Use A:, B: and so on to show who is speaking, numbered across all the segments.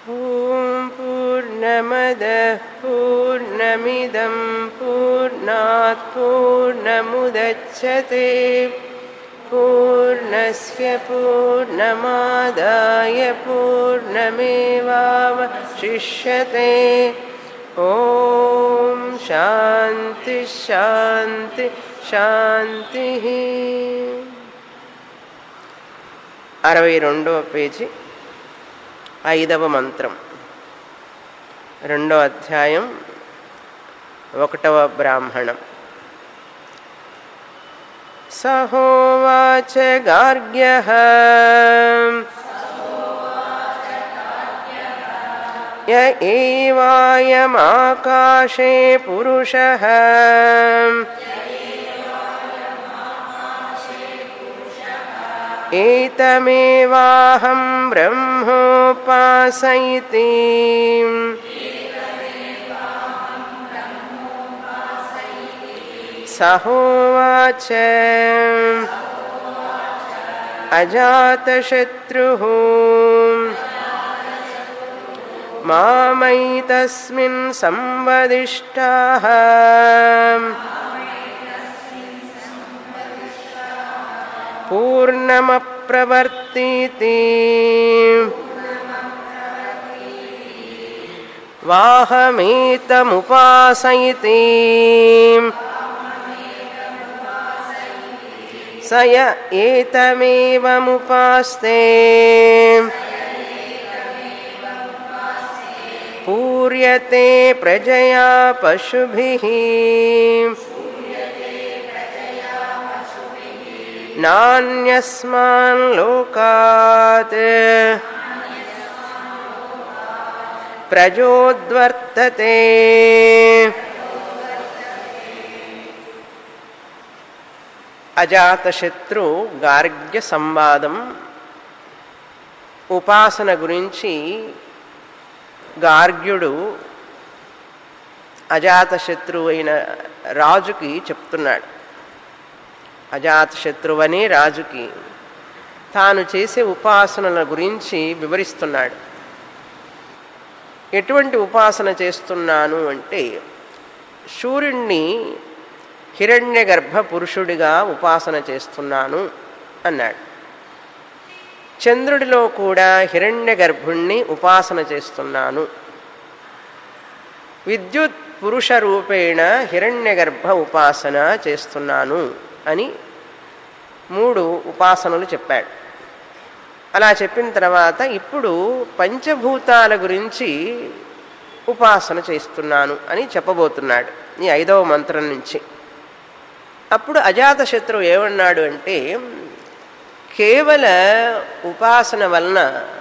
A: ॐ पूर्णमदः पूर्णमिदं पूर्णात् पूर्णमुदच्छते पूर्णस्य पूर्णमादाय पूर्णमेवावशिष्यते ॐ शान्ति शान्ति शान्तिः అరవై రెండవ పేజీ ఐదవ మంత్రం రెండో అధ్యాయం ఒకటవ బ్రాహ్మణం సహోవాచ గార్గ్య య ఏవాయమాకాశే పురుష ఏతమేవాహం బ్రహ్మోపాసయితి సహోవాచ అజాతశత్రు మామైతస్మిన్ సంవదిష్టా పూర్ణమప్రవర్తీతి వాహమేతముపాసయితి స య ఏతమేవముపాస్తే పూర్యతే ప్రజయా పశుభిः నాన్యస్మాన్ లోకాత్ ప్రజోద్వర్తతే అజాతశత్రు గార్గ్య సంవాదం ఉపాసన గురించి గార్గ్యుడు అజాతశత్రువు అయిన రాజుకి చెప్తున్నాడు అజాతశత్రువని రాజుకి తాను చేసే ఉపాసనల గురించి వివరిస్తున్నాడు ఎటువంటి ఉపాసన చేస్తున్నాను అంటే సూర్యుణ్ణి హిరణ్య గర్భ పురుషుడిగా ఉపాసన చేస్తున్నాను అన్నాడు చంద్రుడిలో కూడా హిరణ్య గర్భుణ్ణి ఉపాసన చేస్తున్నాను విద్యుత్ పురుష రూపేణ హిరణ్య గర్భ ఉపాసన చేస్తున్నాను అని మూడు ఉపాసనలు చెప్పాడు అలా చెప్పిన తర్వాత ఇప్పుడు పంచభూతాల గురించి ఉపాసన చేస్తున్నాను అని చెప్పబోతున్నాడు ఈ ఐదవ మంత్రం నుంచి అప్పుడు అజాతశత్రువు ఏమన్నాడు అంటే కేవల ఉపాసన వలన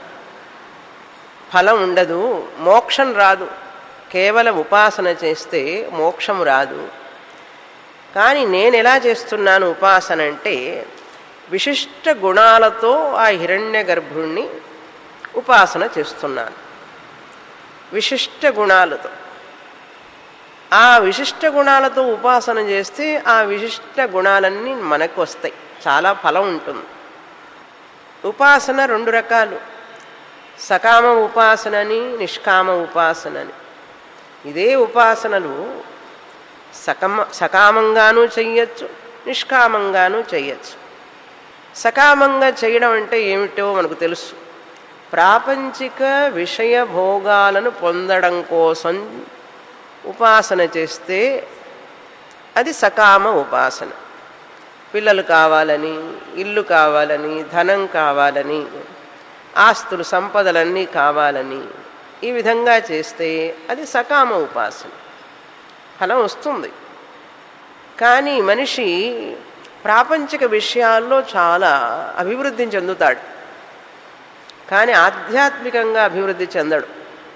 A: ఫలం ఉండదు మోక్షం రాదు కేవలం ఉపాసన చేస్తే మోక్షం రాదు కానీ నేను ఎలా చేస్తున్నాను ఉపాసన అంటే విశిష్ట గుణాలతో ఆ హిరణ్య గర్భుణ్ణి ఉపాసన చేస్తున్నాను విశిష్ట గుణాలతో ఆ విశిష్ట గుణాలతో ఉపాసన చేస్తే ఆ విశిష్ట గుణాలన్నీ మనకు వస్తాయి చాలా ఫలం ఉంటుంది ఉపాసన రెండు రకాలు సకామ ఉపాసనని నిష్కామ ఉపాసనని ఇదే ఉపాసనలు సకమ సకామంగానూ చెయ్యొచ్చు నిష్కామంగానూ చెయ్యొచ్చు సకామంగా చేయడం అంటే ఏమిటో మనకు తెలుసు ప్రాపంచిక విషయ భోగాలను పొందడం కోసం ఉపాసన చేస్తే అది సకామ ఉపాసన పిల్లలు కావాలని ఇల్లు కావాలని ధనం కావాలని ఆస్తులు సంపదలన్నీ కావాలని ఈ విధంగా చేస్తే అది సకామ ఉపాసన ఫలం వస్తుంది కానీ మనిషి ప్రాపంచిక విషయాల్లో చాలా అభివృద్ధి చెందుతాడు కానీ ఆధ్యాత్మికంగా అభివృద్ధి చెందడు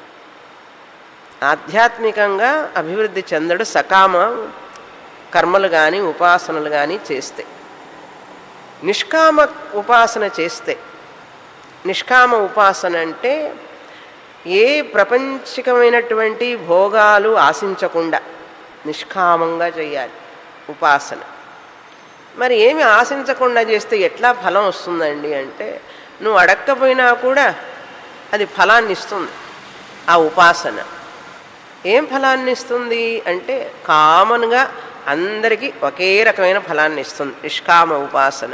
A: ఆధ్యాత్మికంగా అభివృద్ధి చెందడు సకామ కర్మలు కానీ ఉపాసనలు కానీ చేస్తే నిష్కామ ఉపాసన చేస్తే నిష్కామ ఉపాసన అంటే ఏ ప్రపంచికమైనటువంటి భోగాలు ఆశించకుండా నిష్కామంగా చేయాలి ఉపాసన మరి ఏమి ఆశించకుండా చేస్తే ఎట్లా ఫలం వస్తుందండి అంటే నువ్వు అడక్కపోయినా కూడా అది ఫలాన్ని ఇస్తుంది ఆ ఉపాసన ఏం ఫలాన్ని ఇస్తుంది అంటే కామన్గా అందరికీ ఒకే రకమైన ఫలాన్ని ఇస్తుంది నిష్కామ ఉపాసన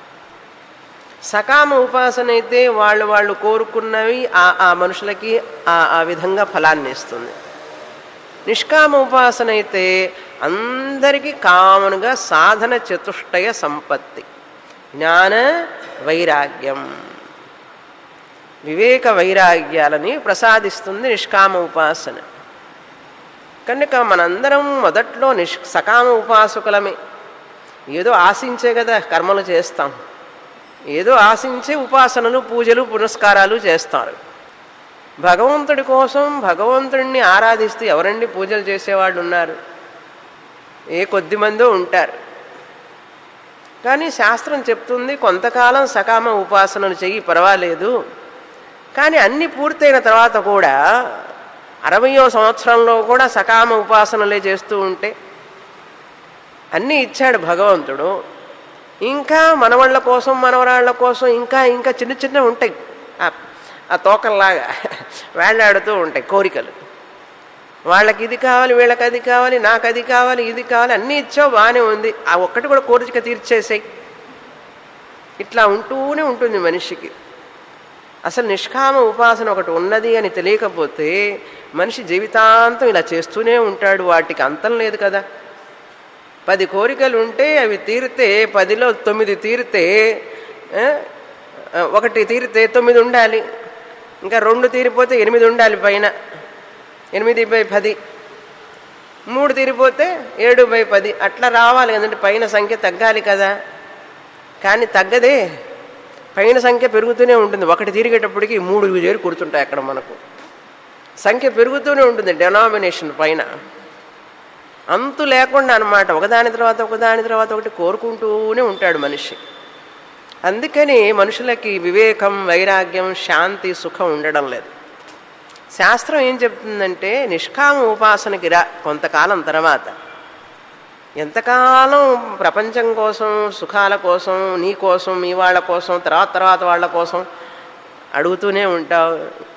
A: సకామ ఉపాసన అయితే వాళ్ళు వాళ్ళు కోరుకున్నవి ఆ ఆ మనుషులకి ఆ ఆ విధంగా ఫలాన్ని ఇస్తుంది నిష్కామ ఉపాసన అయితే అందరికీ కామన్గా సాధన చతుష్టయ సంపత్తి జ్ఞాన వైరాగ్యం వివేక వైరాగ్యాలని ప్రసాదిస్తుంది నిష్కామ ఉపాసన కనుక మనందరం మొదట్లో నిష్ సకామ ఉపాసకులమే ఏదో ఆశించే కదా కర్మలు చేస్తాం ఏదో ఆశించే ఉపాసనలు పూజలు పునస్కారాలు చేస్తారు భగవంతుడి కోసం భగవంతుడిని ఆరాధిస్తూ ఎవరండి పూజలు చేసేవాళ్ళు ఉన్నారు ఏ కొద్ది మందో ఉంటారు కానీ శాస్త్రం చెప్తుంది కొంతకాలం సకామ ఉపాసనలు చెయ్యి పర్వాలేదు కానీ అన్నీ పూర్తయిన తర్వాత కూడా అరవయో సంవత్సరంలో కూడా సకామ ఉపాసనలే చేస్తూ ఉంటే అన్నీ ఇచ్చాడు భగవంతుడు ఇంకా మనవాళ్ళ కోసం మనవరాళ్ళ కోసం ఇంకా ఇంకా చిన్న చిన్న ఉంటాయి ఆ తోకల్లాగా వేళ్లాడుతూ ఉంటాయి కోరికలు వాళ్ళకి ఇది కావాలి వీళ్ళకి అది కావాలి నాకు అది కావాలి ఇది కావాలి అన్నీ ఇచ్చావు బాగానే ఉంది ఆ ఒక్కటి కూడా కోరిక తీర్చేసాయి ఇట్లా ఉంటూనే ఉంటుంది మనిషికి అసలు నిష్కామ ఉపాసన ఒకటి ఉన్నది అని తెలియకపోతే మనిషి జీవితాంతం ఇలా చేస్తూనే ఉంటాడు వాటికి అంతం లేదు కదా పది కోరికలు ఉంటే అవి తీరితే పదిలో తొమ్మిది తీరితే ఒకటి తీరితే తొమ్మిది ఉండాలి ఇంకా రెండు తీరిపోతే ఎనిమిది ఉండాలి పైన ఎనిమిది బై పది మూడు తీరిపోతే ఏడు బై పది అట్లా రావాలి కదంటే పైన సంఖ్య తగ్గాలి కదా కానీ తగ్గదే పైన సంఖ్య పెరుగుతూనే ఉంటుంది ఒకటి తిరిగేటప్పటికి మూడు చేరి కూర్చుంటాయి అక్కడ మనకు సంఖ్య పెరుగుతూనే ఉంటుంది డెనామినేషన్ పైన అంతు లేకుండా అనమాట ఒకదాని తర్వాత ఒకదాని తర్వాత ఒకటి కోరుకుంటూనే ఉంటాడు మనిషి అందుకని మనుషులకి వివేకం వైరాగ్యం శాంతి సుఖం ఉండడం లేదు శాస్త్రం ఏం చెప్తుందంటే నిష్కామ ఉపాసనకి రా కొంతకాలం తర్వాత ఎంతకాలం ప్రపంచం కోసం సుఖాల కోసం నీ కోసం మీ వాళ్ళ కోసం తర్వాత తర్వాత వాళ్ళ కోసం అడుగుతూనే ఉంటావు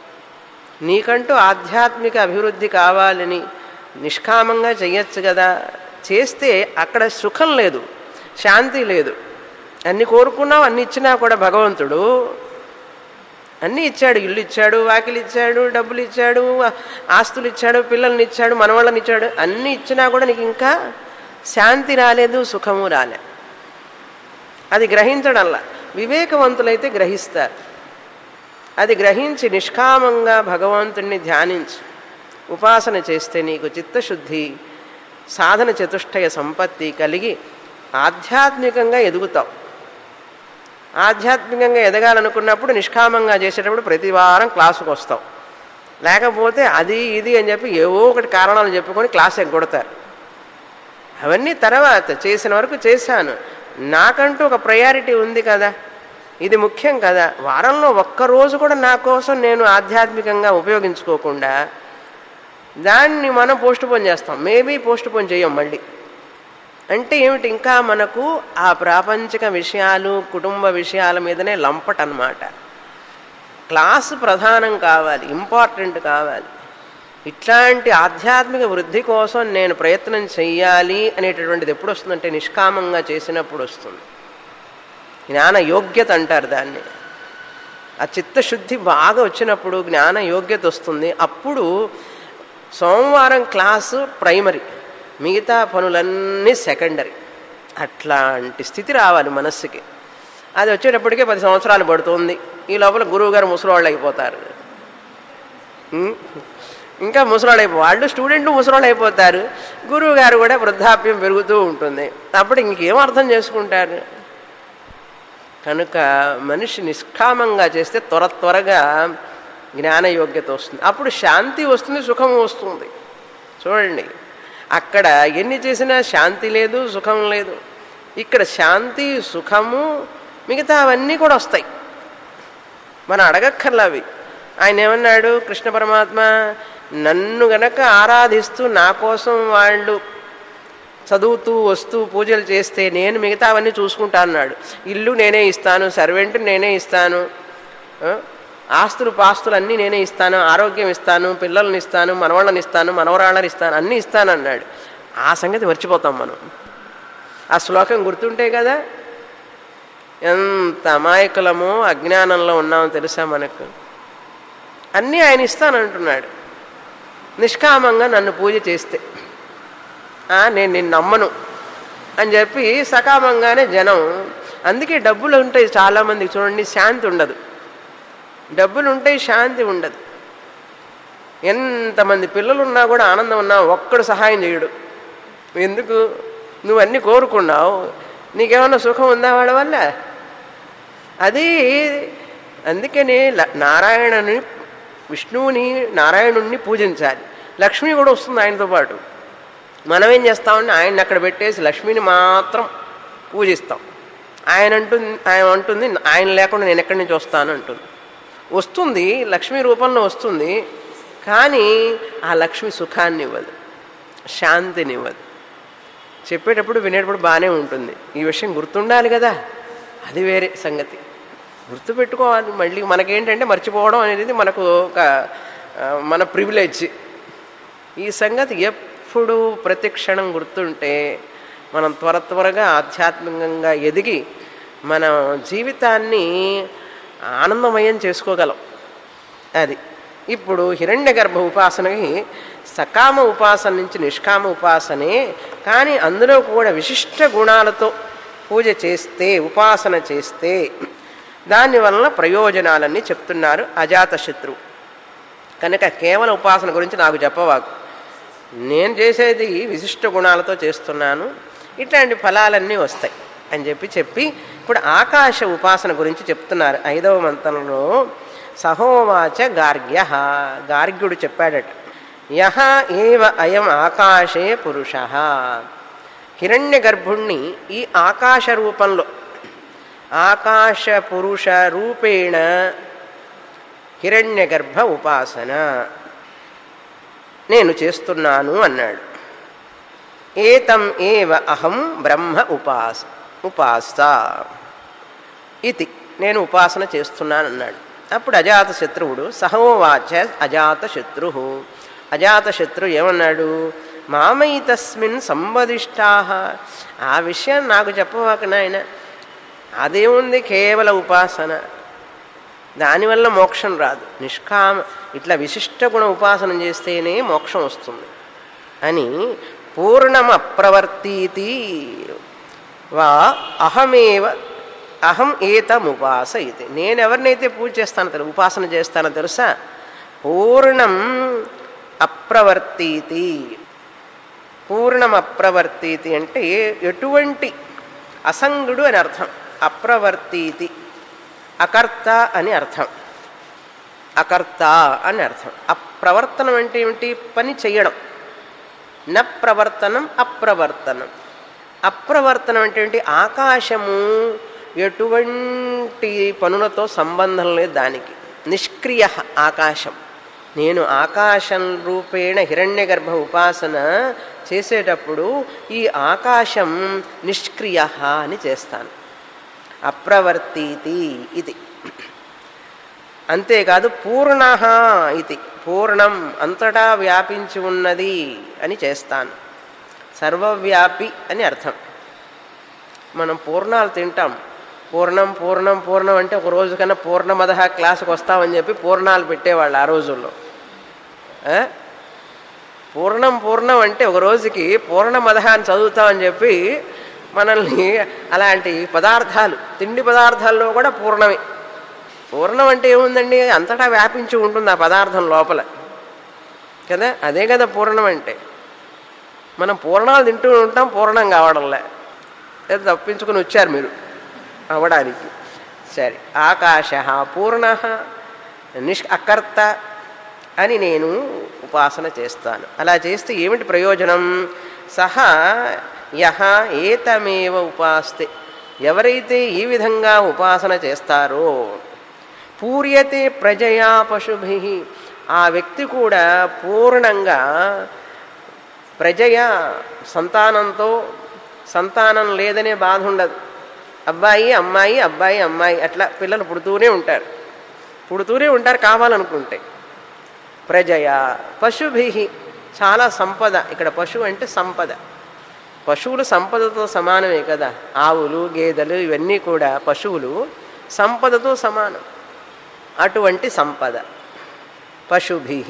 A: నీకంటూ ఆధ్యాత్మిక అభివృద్ధి కావాలని నిష్కామంగా చెయ్యొచ్చు కదా చేస్తే అక్కడ సుఖం లేదు శాంతి లేదు అన్ని కోరుకున్నావు అన్ని ఇచ్చినా కూడా భగవంతుడు అన్నీ ఇచ్చాడు ఇల్లు ఇచ్చాడు వాకిలు ఇచ్చాడు డబ్బులు ఇచ్చాడు ఆస్తులు ఇచ్చాడు పిల్లల్ని ఇచ్చాడు మనవాళ్ళని ఇచ్చాడు అన్నీ ఇచ్చినా కూడా నీకు ఇంకా శాంతి రాలేదు సుఖము రాలే అది గ్రహించడంలా వివేకవంతులైతే గ్రహిస్తారు అది గ్రహించి నిష్కామంగా భగవంతుణ్ణి ధ్యానించి ఉపాసన చేస్తే నీకు చిత్తశుద్ధి సాధన చతుష్టయ సంపత్తి కలిగి ఆధ్యాత్మికంగా ఎదుగుతావు ఆధ్యాత్మికంగా ఎదగాలనుకున్నప్పుడు నిష్కామంగా చేసేటప్పుడు ప్రతి వారం క్లాసుకు వస్తావు లేకపోతే అది ఇది అని చెప్పి ఏవో ఒకటి కారణాలు చెప్పుకొని క్లాస్ ఎగ్గొడతారు అవన్నీ తర్వాత చేసిన వరకు చేశాను నాకంటూ ఒక ప్రయారిటీ ఉంది కదా ఇది ముఖ్యం కదా వారంలో ఒక్కరోజు కూడా నా కోసం నేను ఆధ్యాత్మికంగా ఉపయోగించుకోకుండా దాన్ని మనం పోస్ట్ పోన్ చేస్తాం మేబీ పోస్ట్ పోన్ చేయం మళ్ళీ అంటే ఏమిటి ఇంకా మనకు ఆ ప్రాపంచిక విషయాలు కుటుంబ విషయాల మీదనే లంపట్ అనమాట క్లాసు ప్రధానం కావాలి ఇంపార్టెంట్ కావాలి ఇట్లాంటి ఆధ్యాత్మిక వృద్ధి కోసం నేను ప్రయత్నం చెయ్యాలి అనేటటువంటిది ఎప్పుడు వస్తుందంటే నిష్కామంగా చేసినప్పుడు వస్తుంది జ్ఞాన యోగ్యత అంటారు దాన్ని ఆ చిత్తశుద్ధి బాగా వచ్చినప్పుడు జ్ఞాన యోగ్యత వస్తుంది అప్పుడు సోమవారం క్లాసు ప్రైమరీ మిగతా పనులన్నీ సెకండరీ అట్లాంటి స్థితి రావాలి మనస్సుకి అది వచ్చేటప్పటికే పది సంవత్సరాలు పడుతుంది ఈ లోపల గురువు గారు ముసలివాళ్ళు అయిపోతారు ఇంకా ముసలాళ్ళు అయిపో వాళ్ళు స్టూడెంట్ ముసలాళ్ళు అయిపోతారు గురువు గారు కూడా వృద్ధాప్యం పెరుగుతూ ఉంటుంది అప్పుడు ఇంకేం అర్థం చేసుకుంటారు కనుక మనిషి నిష్కామంగా చేస్తే త్వర త్వరగా జ్ఞానయోగ్యత వస్తుంది అప్పుడు శాంతి వస్తుంది సుఖం వస్తుంది చూడండి అక్కడ ఎన్ని చేసినా శాంతి లేదు సుఖం లేదు ఇక్కడ శాంతి సుఖము మిగతా అవన్నీ కూడా వస్తాయి మనం అడగక్కర్లా అవి ఆయన ఏమన్నాడు కృష్ణ పరమాత్మ నన్ను గనక ఆరాధిస్తూ నా కోసం వాళ్ళు చదువుతూ వస్తూ పూజలు చేస్తే నేను మిగతావన్నీ చూసుకుంటా అన్నాడు ఇల్లు నేనే ఇస్తాను సర్వెంట్ నేనే ఇస్తాను ఆస్తులు పాస్తులు అన్నీ నేనే ఇస్తాను ఆరోగ్యం ఇస్తాను పిల్లల్ని ఇస్తాను మనవాళ్ళని ఇస్తాను మనవరాళ్ళని ఇస్తాను అన్నీ ఇస్తాను అన్నాడు ఆ సంగతి మర్చిపోతాం మనం ఆ శ్లోకం గుర్తుంటే కదా ఎంత అమాయకులమో అజ్ఞానంలో ఉన్నామో తెలుసా మనకు అన్నీ ఆయన ఇస్తానంటున్నాడు నిష్కామంగా నన్ను పూజ చేస్తే "ఆ, నేను నిన్ను నమ్మను అని చెప్పి సకామంగానే జనం అందుకే డబ్బులు ఉంటాయి చాలామందికి చూడండి శాంతి ఉండదు డబ్బులు ఉంటాయి శాంతి ఉండదు ఎంతమంది పిల్లలు ఉన్నా కూడా ఆనందం ఉన్నా ఒక్కడు సహాయం చేయడు ఎందుకు నువ్వు అన్నీ కోరుకున్నావు నీకేమన్నా సుఖం ఉందా వాళ్ళ వల్ల అది అందుకనే ల- నారాయణని విష్ణువుని నారాయణుణ్ణి పూజించాలి లక్ష్మి కూడా వస్తుంది ఆయనతో పాటు మనం ఏం చేస్తామంటే ఆయన్ని అక్కడ పెట్టేసి లక్ష్మిని మాత్రం పూజిస్తాం ఆయన అంటుంది ఆయన అంటుంది ఆయన లేకుండా నేను ఎక్కడి నుంచి వస్తాను అంటుంది వస్తుంది లక్ష్మి రూపంలో వస్తుంది కానీ ఆ లక్ష్మి సుఖాన్ని ఇవ్వదు శాంతిని ఇవ్వదు చెప్పేటప్పుడు వినేటప్పుడు బాగానే ఉంటుంది ఈ విషయం గుర్తుండాలి కదా అది వేరే సంగతి గుర్తుపెట్టుకోవాలి మళ్ళీ మనకేంటంటే మర్చిపోవడం అనేది మనకు ఒక ఆ, మన ప్రివిలేజ్ ఈ సంగతి ఎప్పుడు ప్రతి క్షణం గుర్తుంటే మనం త్వర త్వరగా ఆధ్యాత్మికంగా ఎదిగి మన జీవితాన్ని ఆనందమయం చేసుకోగలం అది ఇప్పుడు హిరణ్య గర్భ ఉపాసనకి సకామ ఉపాసన నుంచి నిష్కామ ఉపాసనే కానీ అందులో కూడా విశిష్ట గుణాలతో పూజ చేస్తే ఉపాసన చేస్తే దానివలన ప్రయోజనాలన్నీ చెప్తున్నారు అజాతశత్రువు కనుక కేవలం ఉపాసన గురించి నాకు చెప్పవాకు నేను చేసేది విశిష్ట గుణాలతో చేస్తున్నాను ఇట్లాంటి ఫలాలన్నీ వస్తాయి అని చెప్పి చెప్పి ఇప్పుడు ఆకాశ ఉపాసన గురించి చెప్తున్నారు ఐదవ మంత్రంలో సహోవాచ గార్గ్య గార్గ్యుడు చెప్పాడట యహ ఏవ అయం ఆకాశే పురుష హిరణ్య గర్భుణ్ణి ఈ ఆకాశ రూపంలో ఆకాశ పురుష రూపేణ హిరణ్య గర్భ ఉపాసన నేను చేస్తున్నాను అన్నాడు ఏతం ఏవ అహం బ్రహ్మ ఉపాస ఉపాస ఇది నేను ఉపాసన చేస్తున్నాను అన్నాడు అప్పుడు అజాత శత్రువుడు సహోవాచ అజాత శత్రు అజాత శత్రు ఏమన్నాడు మామయి తస్మిన్ సంబదిష్టా ఆ విషయం నాకు చెప్పవాక నాయన అదేముంది కేవల ఉపాసన దానివల్ల మోక్షం రాదు నిష్కామ ఇట్లా విశిష్ట గుణ ఉపాసన చేస్తేనే మోక్షం వస్తుంది అని పూర్ణం అప్రవర్తీతి వా అహమేవ అహం ఏతముపాస ఇది నేను ఎవరినైతే పూజ చేస్తానో తెలుసు ఉపాసన చేస్తానో తెలుసా పూర్ణం అప్రవర్తీతి పూర్ణం అప్రవర్తీతి అంటే ఎటువంటి అసంగుడు అని అర్థం అప్రవర్తీతి అకర్త అని అర్థం అకర్త అని అర్థం అప్రవర్తనం అంటే ఏమిటి పని చెయ్యడం న ప్రవర్తనం అప్రవర్తనం అప్రవర్తనం అంటే ఏంటి ఆకాశము ఎటువంటి పనులతో సంబంధం లేదు దానికి నిష్క్రియ ఆకాశం నేను ఆకాశం రూపేణ హిరణ్య గర్భ ఉపాసన చేసేటప్పుడు ఈ ఆకాశం నిష్క్రియ అని చేస్తాను అప్రవర్తీతి ఇది అంతేకాదు పూర్ణ ఇది పూర్ణం అంతటా వ్యాపించి ఉన్నది అని చేస్తాను సర్వవ్యాపి అని అర్థం మనం పూర్ణాలు తింటాం పూర్ణం పూర్ణం పూర్ణం అంటే ఒక రోజు కన్నా పూర్ణమద క్లాసుకు వస్తామని చెప్పి పూర్ణాలు పెట్టేవాళ్ళు ఆ రోజుల్లో ఆ? పూర్ణం పూర్ణం అంటే ఒక రోజుకి పూర్ణమద అని చదువుతామని చెప్పి మనల్ని అలాంటి పదార్థాలు తిండి పదార్థాల్లో కూడా పూర్ణమే పూర్ణం అంటే ఏముందండి అంతటా వ్యాపించి ఉంటుంది ఆ పదార్థం లోపల కదా అదే కదా పూర్ణం అంటే మనం పూర్ణాలు తింటూ ఉంటాం పూర్ణం కావడంలే ఏదో తప్పించుకుని వచ్చారు మీరు అవ్వడానికి సరే ఆకాశ పూర్ణ నిష్ అకర్త అని నేను ఉపాసన చేస్తాను అలా చేస్తే ఏమిటి ప్రయోజనం సహా యహ ఏతమేవ ఉపాస్తే ఎవరైతే ఈ విధంగా ఉపాసన చేస్తారో పూర్యతే ప్రజయా పశుభి ఆ వ్యక్తి కూడా పూర్ణంగా ప్రజయ సంతానంతో సంతానం లేదనే బాధ ఉండదు అబ్బాయి అమ్మాయి అబ్బాయి అమ్మాయి అట్లా పిల్లలు పుడుతూనే ఉంటారు పుడుతూనే ఉంటారు కావాలనుకుంటే ప్రజయ పశుభి చాలా సంపద ఇక్కడ పశువు అంటే సంపద పశువులు సంపదతో సమానమే కదా ఆవులు గేదెలు ఇవన్నీ కూడా పశువులు సంపదతో సమానం అటువంటి సంపద పశుభి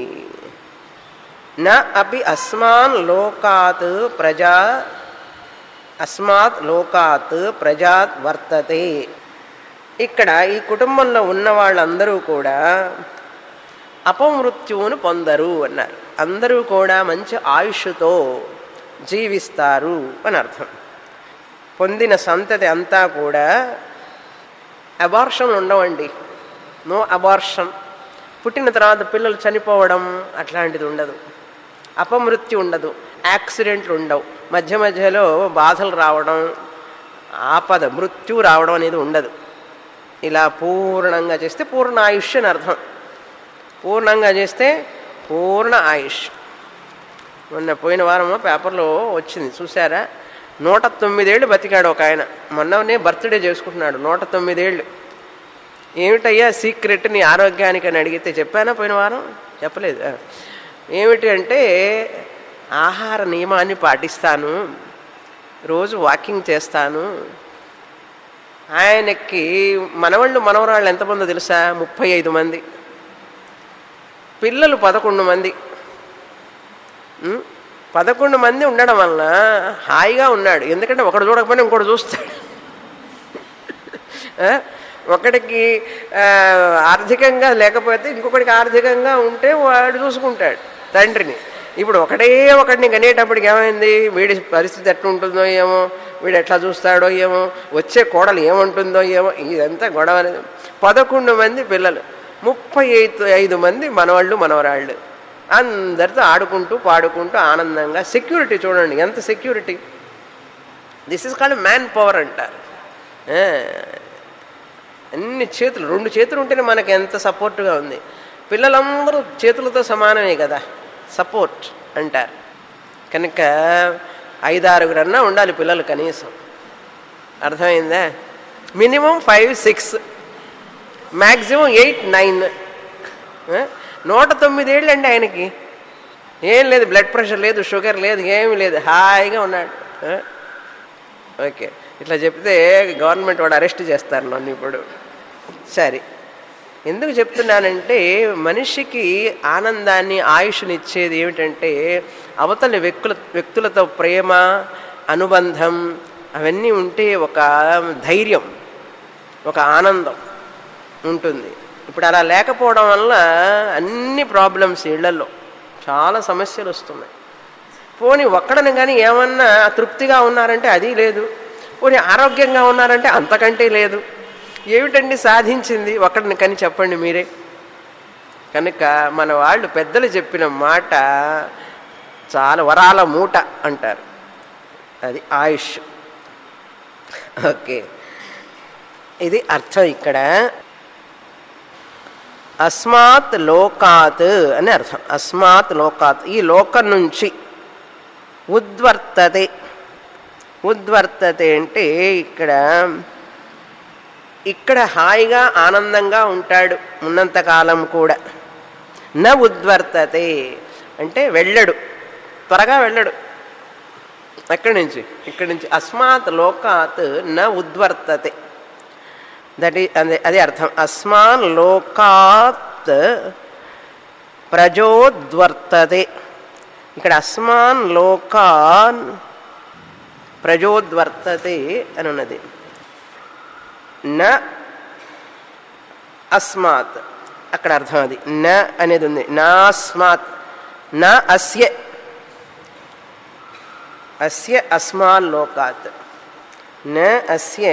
A: న అపి అస్మాన్ లోకాత్ ప్రజా అస్మాత్ లోకాత్ ప్రజాత్ వర్తతే ఇక్కడ ఈ కుటుంబంలో ఉన్న వాళ్ళందరూ కూడా అపమృత్యువును పొందరు అన్నారు అందరూ కూడా మంచి ఆయుష్తో జీవిస్తారు అని అర్థం పొందిన సంతతి అంతా కూడా అబార్షన్ ఉండవండి నో అబార్షన్ పుట్టిన తర్వాత పిల్లలు చనిపోవడం అట్లాంటిది ఉండదు అపమృత్యు ఉండదు యాక్సిడెంట్లు ఉండవు మధ్య మధ్యలో బాధలు రావడం ఆపద మృత్యు రావడం అనేది ఉండదు ఇలా పూర్ణంగా చేస్తే పూర్ణ ఆయుష్ అని అర్థం పూర్ణంగా చేస్తే పూర్ణ ఆయుష్ మొన్న పోయిన వారం పేపర్లో వచ్చింది చూసారా నూట తొమ్మిదేళ్ళు బతికాడు ఒక ఆయన మొన్ననే బర్త్డే చేసుకుంటున్నాడు నూట తొమ్మిదేళ్ళు ఏమిటయ్యా సీక్రెట్ నీ ఆరోగ్యానికి అని అడిగితే చెప్పానా పోయిన వారం చెప్పలేదు ఆ. ఏమిటి అంటే ఆహార నియమాన్ని పాటిస్తాను రోజు వాకింగ్ చేస్తాను ఆయనకి మనవాళ్ళు మనవరాళ్ళు ఎంతమందో తెలుసా ముప్పై ఐదు మంది పిల్లలు పదకొండు మంది ఉం? పదకొండు మంది ఉండడం వలన హాయిగా ఉన్నాడు ఎందుకంటే ఒకడు చూడకపోయినా ఇంకోటి చూస్తాడు ఆ? ఒకడికి ఆ, ఆర్థికంగా లేకపోతే ఇంకొకడికి ఆర్థికంగా ఉంటే వాడు చూసుకుంటాడు తండ్రిని ఇప్పుడు ఒకడే ఒకడిని కనేటప్పటికి ఏమైంది వీడి పరిస్థితి ఎట్లా ఉంటుందో ఏమో వీడు ఎట్లా చూస్తాడో ఏమో వచ్చే కోడలు ఏముంటుందో ఏమో ఇదంతా గొడవ అనేది పదకొండు మంది పిల్లలు ముప్పై ఐదు ఐదు మంది మనవాళ్ళు మనవరాళ్ళు అందరితో ఆడుకుంటూ పాడుకుంటూ ఆనందంగా సెక్యూరిటీ చూడండి ఎంత security this is called man power అంటారు ఆ, అన్ని చేతులు రెండు చేతులు ఉంటేనే మనకి ఎంత సపోర్ట్గా ఉంది పిల్లలందరూ చేతులతో సమానమే కదా సపోర్ట్ అంటారు కనుక ఐదారుగురన్నా ఉండాలి పిల్లలు కనీసం అర్థమైందా minimum five six maximum eight nine నూట తొమ్మిదేళ్ళు అండి ఆయనకి ఏం లేదు బ్లడ్ ప్రెషర్ లేదు షుగర్ లేదు ఏమీ లేదు హాయిగా ఉన్నాడు ఆ? ఓకే ఇట్లా చెప్తే గవర్నమెంట్ వాడు అరెస్ట్ చేస్తారు నన్ను ఇప్పుడు సరే ఎందుకు చెప్తున్నానంటే మనిషికి ఆనందాన్ని ఆయుష్నిచ్చేది ఏమిటంటే అవతలి వ్యక్తుల వ్యక్తులతో ప్రేమ అనుబంధం అవన్నీ ఉంటే ఒక ధైర్యం ఒక ఆనందం ఉంటుంది ఇప్పుడు అలా లేకపోవడం వల్ల అన్ని ప్రాబ్లమ్స్ ఇళ్లలో చాలా సమస్యలు వస్తున్నాయి పోనీ ఒక్కడని కానీ ఏమన్నా తృప్తిగా ఉన్నారంటే అది లేదు పోనీ ఆరోగ్యంగా ఉన్నారంటే అంతకంటే లేదు ఏమిటండి సాధించింది ఒక్కడిని కానీ చెప్పండి మీరే కనుక మన వాళ్ళు పెద్దలు చెప్పిన మాట చాలా వరాల మూట అంటారు అది ఆయుష్ ఓకే ఇది అర్థం ఇక్కడ అస్మాత్ లోకాత్ అని అర్థం అస్మాత్ లోకాత్ ఈ లోకం నుంచి ఉద్వర్తతే ఉద్వర్తతే అంటే ఇక్కడ ఇక్కడ హాయిగా ఆనందంగా ఉంటాడు ఉన్నంతకాలం కూడా న ఉద్వర్తతే అంటే వెళ్ళడు త్వరగా వెళ్ళడు ఎక్కడి నుంచి ఇక్కడి నుంచి అస్మాత్ లోకాత్ న ఉద్వర్తతే దట్ ఈ అదే అదే అర్థం అస్మాన్ లోకాత్ ప్రజోద్వర్తతే ఇక్కడ అస్మాన్ లోకాన్ ప్రజోద్వర్తతే అని ఉన్నది న అస్మాత్ అక్కడ అర్థం అది న అనేది ఉంది నాస్మాత్ న అస్య అస్య అస్మాన్ లోకాత్ న అస్య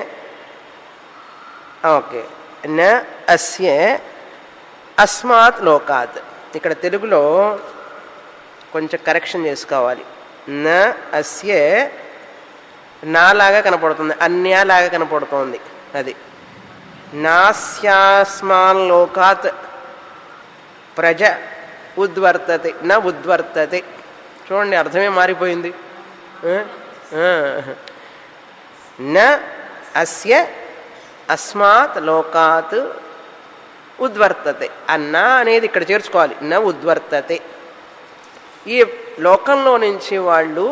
A: ఓకే న అస్య అస్మాత్ లోకాత్ ఇక్కడ తెలుగులో కొంచెం కరెక్షన్ చేసుకోవాలి న అస్య నాలాగా కనపడుతుంది అన్యాలాగా కనపడుతోంది అది నాస్యాస్మాన్ లోకాత్ ప్రజ ఉద్వర్తతే న ఉద్వర్తతే చూడండి అర్థమే మారిపోయింది ఆ? ఆ. న అస్య అస్మాత్ లోకాత్ ఉద్వర్తతే అన్న అనేది ఇక్కడ చేర్చుకోవాలి న ఉద్వర్తతే ఈ లోకంలో నుంచి వాళ్ళు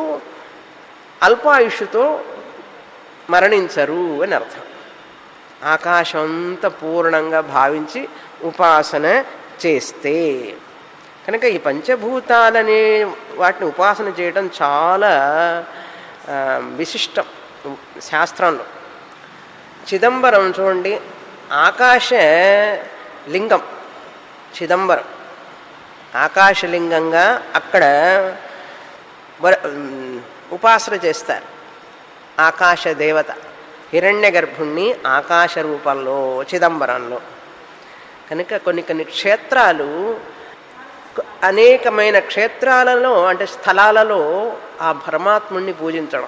A: అల్పాయుషుతో మరణించరు అని అర్థం ఆకాశం అంతా పూర్ణంగా భావించి ఉపాసన చేస్తే కనుక ఈ పంచభూతాలనే వాటిని ఉపాసన చేయడం చాలా ఆ, విశిష్టం శాస్త్రంలో చిదంబరం చూడండి ఆకాశ లింగం చిదంబరం ఆకాశలింగంగా అక్కడ వర- ఉమ్, ఉపాసన చేస్తారు ఆకాశ దేవత హిరణ్య గర్భుణ్ణి ఆకాశ రూపంలో చిదంబరంలో కనుక కొన్ని కొన్ని క్షేత్రాలు క- అనేకమైన క్షేత్రాలలో అంటే స్థలాలలో ఆ పరమాత్ముణ్ణి పూజించడం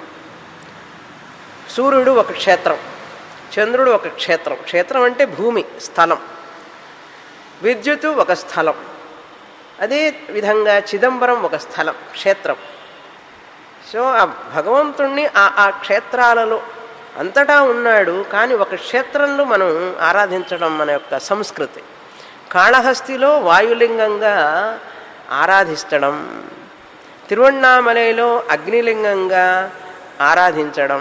A: సూర్యుడు ఒక క్షేత్రం చంద్రుడు ఒక క్షేత్రం క్షేత్రం అంటే భూమి స్థలం విద్యుత్తు ఒక స్థలం అదే విధంగా చిదంబరం ఒక స్థలం క్షేత్రం సో ఆ భగవంతుణ్ణి ఆ ఆ క్షేత్రాలలో అంతటా ఉన్నాడు కానీ ఒక క్షేత్రంలో మనం ఆరాధించడం మన యొక్క సంస్కృతి కాళహస్తిలో వాయులింగంగా ఆరాధించడం తిరువణ్ణామలైలో అగ్నిలింగంగా ఆరాధించడం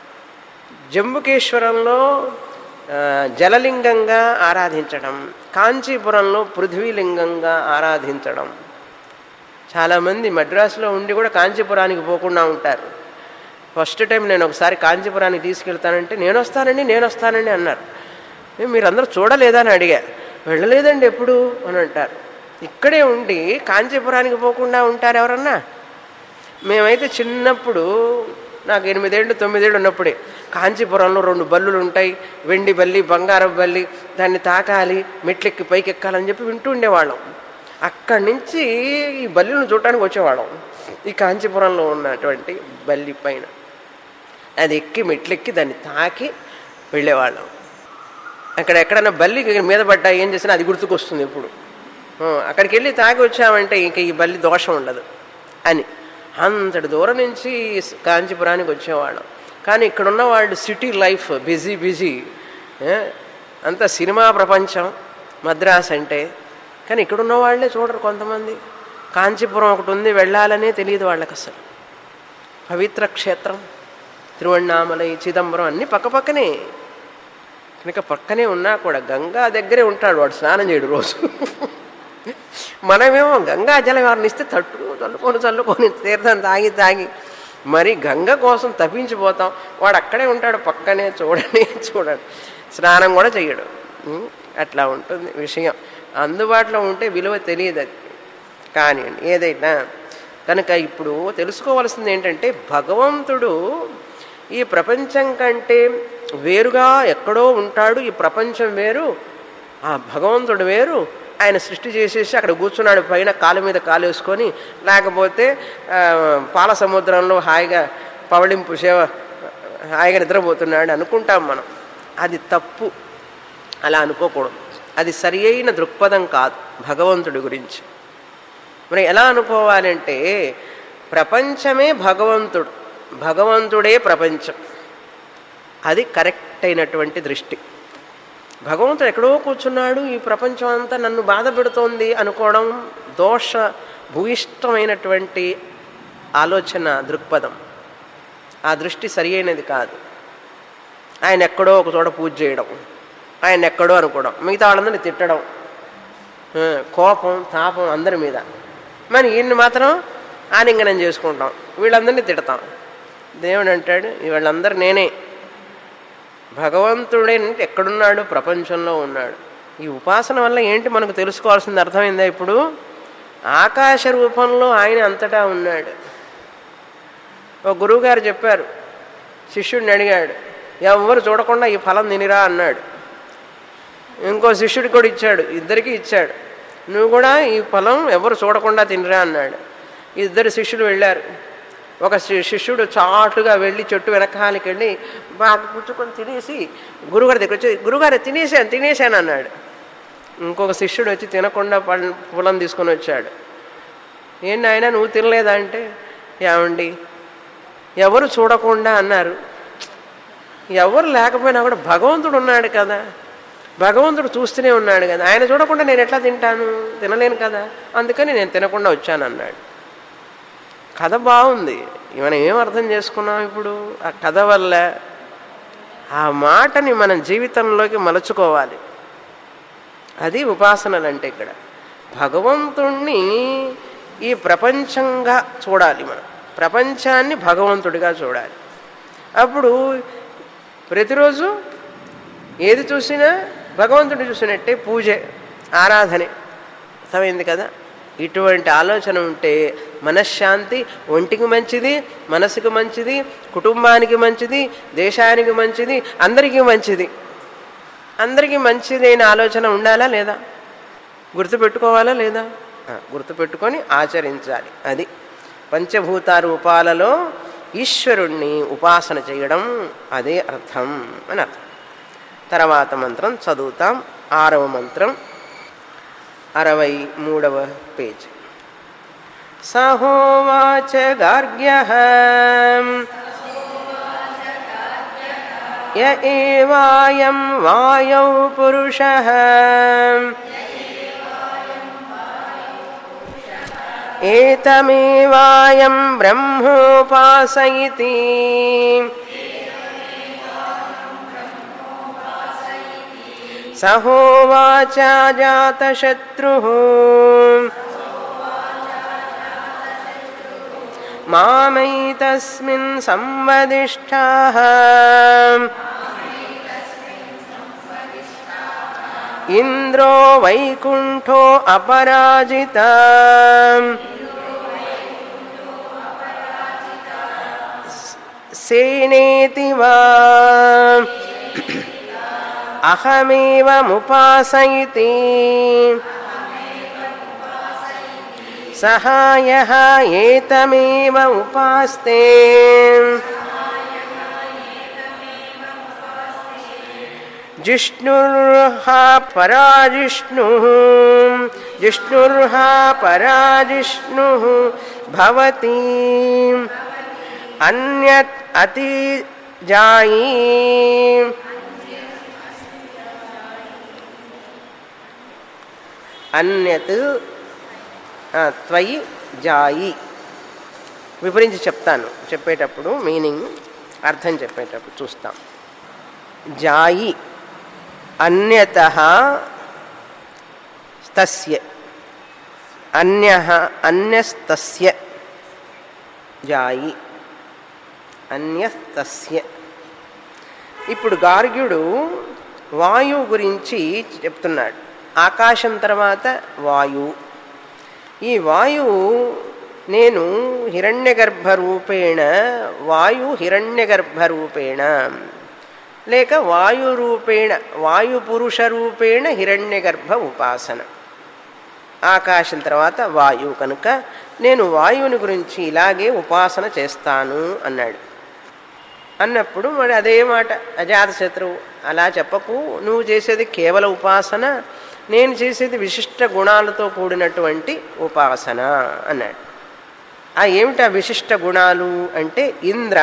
A: జంబుకేశ్వరంలో ఆ, జలలింగంగా ఆరాధించడం కాంచీపురంలో పృథ్వీలింగంగా ఆరాధించడం చాలామంది మద్రాసులో ఉండి కూడా కాంచీపురానికి పోకుండా ఉంటారు ఫస్ట్ టైం నేను ఒకసారి కాంచీపురానికి తీసుకెళ్తానంటే నేను వస్తానండి నేను వస్తానండి అన్నారు "ఏ, మీరందరూ చూడలేదా అని అడిగా వెళ్ళలేదండి ఎప్పుడు అని అంటారు ఇక్కడే ఉండి కాంచీపురానికి పోకుండా ఉంటారు ఎవరన్నా మేమైతే చిన్నప్పుడు నాకు ఎనిమిదేళ్ళు తొమ్మిదేళ్ళు ఉన్నప్పుడే కాంచీపురంలో రెండు బల్లులు ఉంటాయి వెండి బల్లి బంగారం బల్లి దాన్ని తాకాలి మెట్లెక్కి పైకి ఎక్కాలని చెప్పి వింటూ ఉండేవాళ్ళం అక్కడి నుంచి ఈ బల్లిని చూడటానికి వచ్చేవాళ్ళం ఈ కాంచీపురంలో ఉన్నటువంటి బల్లి పైన అది ఎక్కి మెట్లెక్కి దాన్ని తాకి వెళ్ళేవాళ్ళం అక్కడ ఎక్కడైనా బల్లి మీద పడ్డా ఏం చేసినా అది గుర్తుకొస్తుంది ఇప్పుడు ఆ, అక్కడికి వెళ్ళి తాగి వచ్చామంటే ఇంక ఈ బల్లి దోషం ఉండదు అని అంతటి దూరం నుంచి కాంచీపురానికి వచ్చేవాళ్ళం కానీ ఇక్కడున్న వాళ్ళు సిటీ లైఫ్ బిజీ బిజీ అంత సినిమా ప్రపంచం మద్రాస్ అంటే కానీ ఇక్కడున్న వాళ్ళే చూడరు కొంతమంది కాంచీపురం ఒకటి ఉంది వెళ్ళాలనే తెలియదు వాళ్ళకి అసలు పవిత్ర క్షేత్రం తిరువణ్ణామలై చిదంబరం అన్నీ పక్కపక్కనే కనుక పక్కనే ఉన్నా కూడా గంగా దగ్గరే ఉంటాడు వాడు స్నానం చేయడు రోజు మనమేమో గంగా జలం ఎవరిని ఇస్తే తట్టు చల్లుకొని చల్లుకొని తీర్థం తాగి తాగి మరి గంగ కోసం తప్పించిపోతాం వాడు అక్కడే ఉంటాడు పక్కనే చూడని చూడండి స్నానం కూడా చెయ్యడు ఉం? అట్లా ఉంటుంది విషయం అందుబాటులో ఉంటే విలువ తెలియదు అది కానీ ఏదైనా కనుక ఇప్పుడు తెలుసుకోవాల్సింది ఏంటంటే భగవంతుడు ఈ ప్రపంచం కంటే వేరుగా ఎక్కడో ఉంటాడు ఈ ప్రపంచం వేరు ఆ భగవంతుడు వేరు ఆయన సృష్టి చేసేసి అక్కడ కూర్చున్నాడు పైన కాలు మీద కాలు వేసుకొని లేకపోతే ఆ, పాల సముద్రంలో హాయిగా పవళింపు సేవ హాయిగా నిద్రపోతున్నాడు అనుకుంటాం మనం అది తప్పు అలా అనుకోకూడదు అది సరి అయిన దృక్పథం కాదు భగవంతుడి గురించి మరి ఎలా అనుకోవాలంటే ప్రపంచమే భగవంతుడు భగవంతుడే ప్రపంచం అది కరెక్ట్ అయినటువంటి దృష్టి భగవంతుడు ఎక్కడో కూర్చున్నాడు ఈ ప్రపంచం అంతా నన్ను బాధ పెడుతోంది అనుకోవడం దోష భూయిష్టమైనటువంటి ఆలోచన దృక్పథం ఆ దృష్టి సరి అయినది కాదు ఆయన ఎక్కడో ఒక చోట పూజ చేయడం ఆయన ఎక్కడో అనుకోవడం మిగతా వాళ్ళందరినీ తిట్టడం ఆ, కోపం తాపం అందరి మీద మరి ఈయన్ని మాత్రం ఆలింగనం చేసుకుంటాం వీళ్ళందరినీ తిడతాం దేవుడు అంటాడు వీళ్ళందరూ నేనే భగవంతుడే ఎక్కడున్నాడు ప్రపంచంలో ఉన్నాడు ఈ ఉపాసన వల్ల ఏంటి మనకు తెలుసుకోవాల్సింది అర్థమైందా ఇప్పుడు ఆకాశ రూపంలో ఆయన అంతటా ఉన్నాడు ఒక గురువుగారు చెప్పారు శిష్యుడిని అడిగాడు ఎవరు చూడకుండా ఈ ఫలం తినిరా అన్నాడు ఇంకో శిష్యుడికి కూడా ఇచ్చాడు ఇద్దరికి ఇచ్చాడు నువ్వు కూడా ఈ ఫలం ఎవరు చూడకుండా తినరా అన్నాడు ఇద్దరు శిష్యులు వెళ్ళారు ఒక శి- శిష్యుడు చాటుగా వెళ్ళి చెట్టు వెనకాలకి వెళ్ళి బాగా పుచ్చుకొని తినేసి గురుగారి దగ్గర వచ్చి గురుగారు తినేసాను తినేసాను అన్నాడు ఇంకొక శిష్యుడు వచ్చి తినకుండా పళ్ళ పొలం తీసుకొని వచ్చాడు ఏంటి ఆయన నువ్వు తినలేదా అంటే ఏమండి ఎవరు చూడకుండా అన్నారు ఎవరు లేకపోయినా కూడా భగవంతుడు ఉన్నాడు కదా భగవంతుడు చూస్తూనే ఉన్నాడు కదా ఆయన చూడకుండా నేను ఎట్లా తింటాను తినలేను కదా అందుకని నేను తినకుండా వచ్చాను అన్నాడు కథ బాగుంది మనం ఏం అర్థం చేసుకున్నాం ఇప్పుడు ఆ కథ వల్ల ఆ మాటని మనం జీవితంలోకి మలుచుకోవాలి అది ఉపాసనలు అంటే ఇక్కడ భగవంతుణ్ణి ఈ ప్రపంచంగా చూడాలి మనం ప్రపంచాన్ని భగవంతుడిగా చూడాలి అప్పుడు ప్రతిరోజు ఏది చూసినా భగవంతుడు చూసినట్టే పూజ ఆరాధనే అర్థమైంది కదా ఇటువంటి ఆలోచన ఉంటే మనశ్శాంతి ఒంటికి మంచిది మనసుకు మంచిది కుటుంబానికి మంచిది దేశానికి మంచిది అందరికీ మంచిది అందరికీ మంచిదైన ఆలోచన ఉండాలా లేదా గుర్తుపెట్టుకోవాలా లేదా ఆ, గుర్తుపెట్టుకొని ఆచరించాలి అది పంచభూత రూపాలలో ఈశ్వరుణ్ణి ఉపాసన చేయడం అదే అర్థం అని అర్థం తర్వాత మంత్రం చదువుతాం ఆరవ మంత్రం అరవై మూడవ పేజ్ సహోవాచ గార్గ్య య ఏవాయం వాయౌ పురుష ఏతమేవాయం బ్రహ్మోపాసయితి సహోవాచ జాతశత్రు మామైతస్మిన్ సంవదిష్టా ఇంద్రో వైకుంఠో అపరాజిత సేనేతి వా అహమేవ ముపాసయితి సహాయ ఏతమేవ ఉపాస్తే జిష్ణుర్హా పరాజిష్ణు జిష్ణుర్హా పరాజిష్ణు భవతి అన్యత్ అతి జాయీ అన్యత్ ఆ, త్వయి జాయి వివరించి చెప్తాను చెప్పేటప్పుడు మీనింగ్ అర్థం చెప్పేటప్పుడు చూస్తాం జాయి అన్యత తస్య అన్య అన్యస్తస్య జాయి అన్యస్తస్య ఇప్పుడు గార్గ్యుడు వాయువు గురించి చెప్తున్నాడు ఆకాశం తర్వాత వాయువు ఈ వాయువు నేను హిరణ్యగర్భ రూపేణ వాయు హిరణ్యగర్భ రూపేణ లేక వాయు రూపేణ వాయు పురుష రూపేణ హిరణ్యగర్భ ఉపాసన ఆకాశం తర్వాత వాయువు కనుక నేను వాయువుని గురించి ఇలాగే ఉపాసన చేస్తాను అన్నాడు అన్నప్పుడు మరి అదే మాట అజాతశత్రువు అలా చెప్పకు నువ్వు చేసేది కేవల ఉపాసన నేను చేసేది విశిష్ట గుణాలతో కూడినటువంటి ఉపాసన అన్నాడు ఆ ఏమిటి ఆ విశిష్ట గుణాలు అంటే ఇంద్ర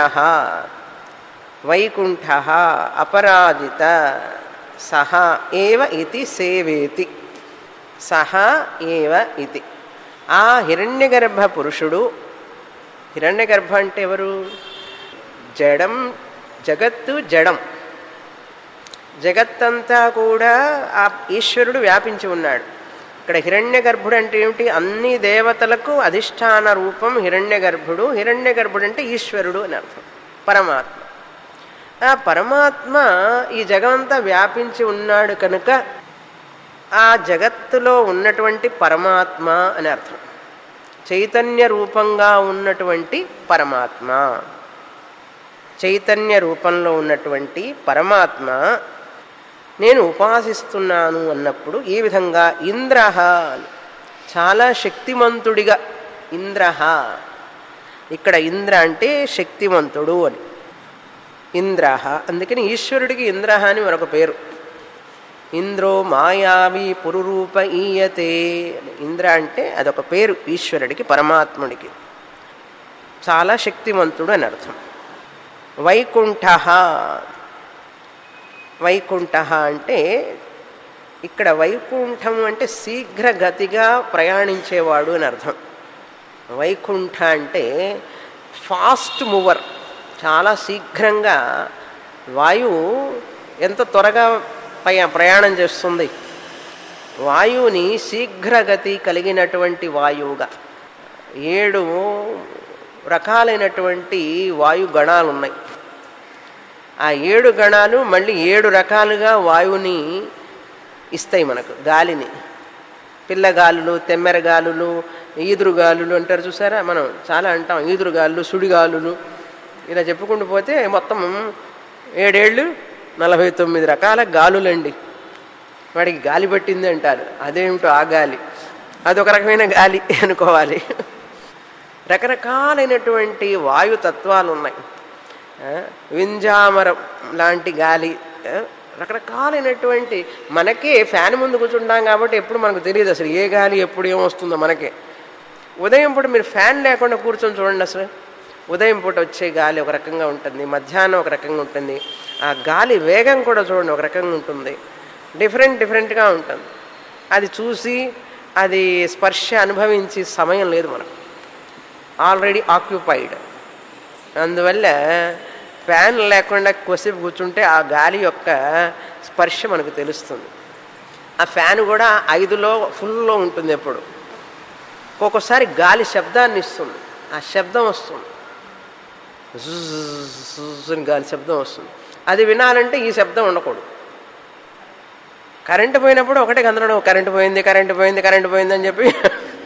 A: వైకుంఠ అపరాజిత సహ ఏవ ఇది సేవేతి సహ ఏవ ఇది ఆ హిరణ్యగర్భ పురుషుడు హిరణ్యగర్భ అంటే ఎవరు జడం జగత్తు జడం జగత్తంతా కూడా ఆ ఈశ్వరుడు వ్యాపించి ఉన్నాడు ఇక్కడ హిరణ్య గర్భుడు అంటే ఏమిటి అన్ని దేవతలకు అధిష్టాన రూపం హిరణ్య గర్భుడు హిరణ్య గర్భుడు అంటే ఈశ్వరుడు అని అర్థం పరమాత్మ ఆ పరమాత్మ ఈ జగమంతా వ్యాపించి ఉన్నాడు కనుక ఆ జగత్తులో ఉన్నటువంటి పరమాత్మ అని అర్థం చైతన్య రూపంగా ఉన్నటువంటి పరమాత్మ చైతన్య రూపంలో ఉన్నటువంటి పరమాత్మ నేను ఉపాసిస్తున్నాను అన్నప్పుడు ఈ విధంగా ఇంద్ర చాలా శక్తిమంతుడిగా ఇంద్ర ఇక్కడ ఇంద్ర అంటే శక్తిమంతుడు అని ఇంద్ర అందుకని ఈశ్వరుడికి ఇంద్ర అని మరొక పేరు ఇంద్రో మాయావి పురురూప ఈయతే ఇంద్ర అంటే అదొక పేరు ఈశ్వరుడికి పరమాత్ముడికి చాలా శక్తిమంతుడు అని అర్థం వైకుంఠ వైకుంఠ అంటే ఇక్కడ వైకుంఠం అంటే శీఘ్రగతిగా ప్రయాణించేవాడు అని అర్థం వైకుంఠ అంటే ఫాస్ట్ మూవర్ చాలా శీఘ్రంగా వాయువు ఎంత త్వరగా పయ ప్రయాణం చేస్తుంది వాయువుని శీఘ్రగతి కలిగినటువంటి వాయువుగా ఏడు రకాలైనటువంటి వాయు గణాలు ఉన్నాయి ఆ ఏడు గణాలు మళ్ళీ ఏడు రకాలుగా వాయువుని ఇస్తాయి మనకు గాలిని పిల్లగాలులు తెమ్మెరగాలులు ఈదురుగాలులు అంటారు చూసారా మనం చాలా అంటాం ఈదురుగాలులు సుడిగాలులు ఇలా చెప్పుకుంటూ పోతే మొత్తం ఏడేళ్ళు నలభై తొమ్మిది రకాల గాలులండి వాడికి గాలి పట్టింది అంటారు అదేమిటో ఆ గాలి అదొక రకమైన గాలి అనుకోవాలి రకరకాలైనటువంటి వాయు తత్వాలు ఉన్నాయి ఆ, వింజామరం లాంటి గాలి ఆ, రకరకాలైనటువంటి మనకే ఫ్యాన్ ముందు కూర్చుంటాం కాబట్టి ఎప్పుడు మనకు తెలియదు అసలు ఏ గాలి ఎప్పుడు ఏమొస్తుందో మనకే ఉదయం పూట మీరు ఫ్యాన్ లేకుండా కూర్చొని చూడండి అసలు ఉదయం పూట వచ్చే గాలి ఒక రకంగా ఉంటుంది మధ్యాహ్నం ఒక రకంగా ఉంటుంది ఆ గాలి వేగం కూడా చూడండి ఒక రకంగా ఉంటుంది డిఫరెంట్ డిఫరెంట్గా ఉంటుంది అది చూసి అది స్పర్శ అనుభవించి సమయం లేదు మనకు ఆల్రెడీ ఆక్యుపైడ్ అందువల్ల ఫ్యాన్ లేకుండా కొద్దిసేపు కూర్చుంటే ఆ గాలి యొక్క స్పర్శ మనకు తెలుస్తుంది ఆ ఫ్యాన్ కూడా ఐదులో ఫుల్లో ఉంటుంది ఎప్పుడు ఒక్కొక్కసారి గాలి శబ్దాన్ని ఇస్తుంది ఆ శబ్దం వస్తుంది జుజ్జ్ అని గాలి శబ్దం వస్తుంది అది వినాలంటే ఈ శబ్దం ఉండకూడదు కరెంటు పోయినప్పుడు ఒకటే గందరగోళం కరెంటు పోయింది కరెంటు పోయింది కరెంటు పోయింది అని చెప్పి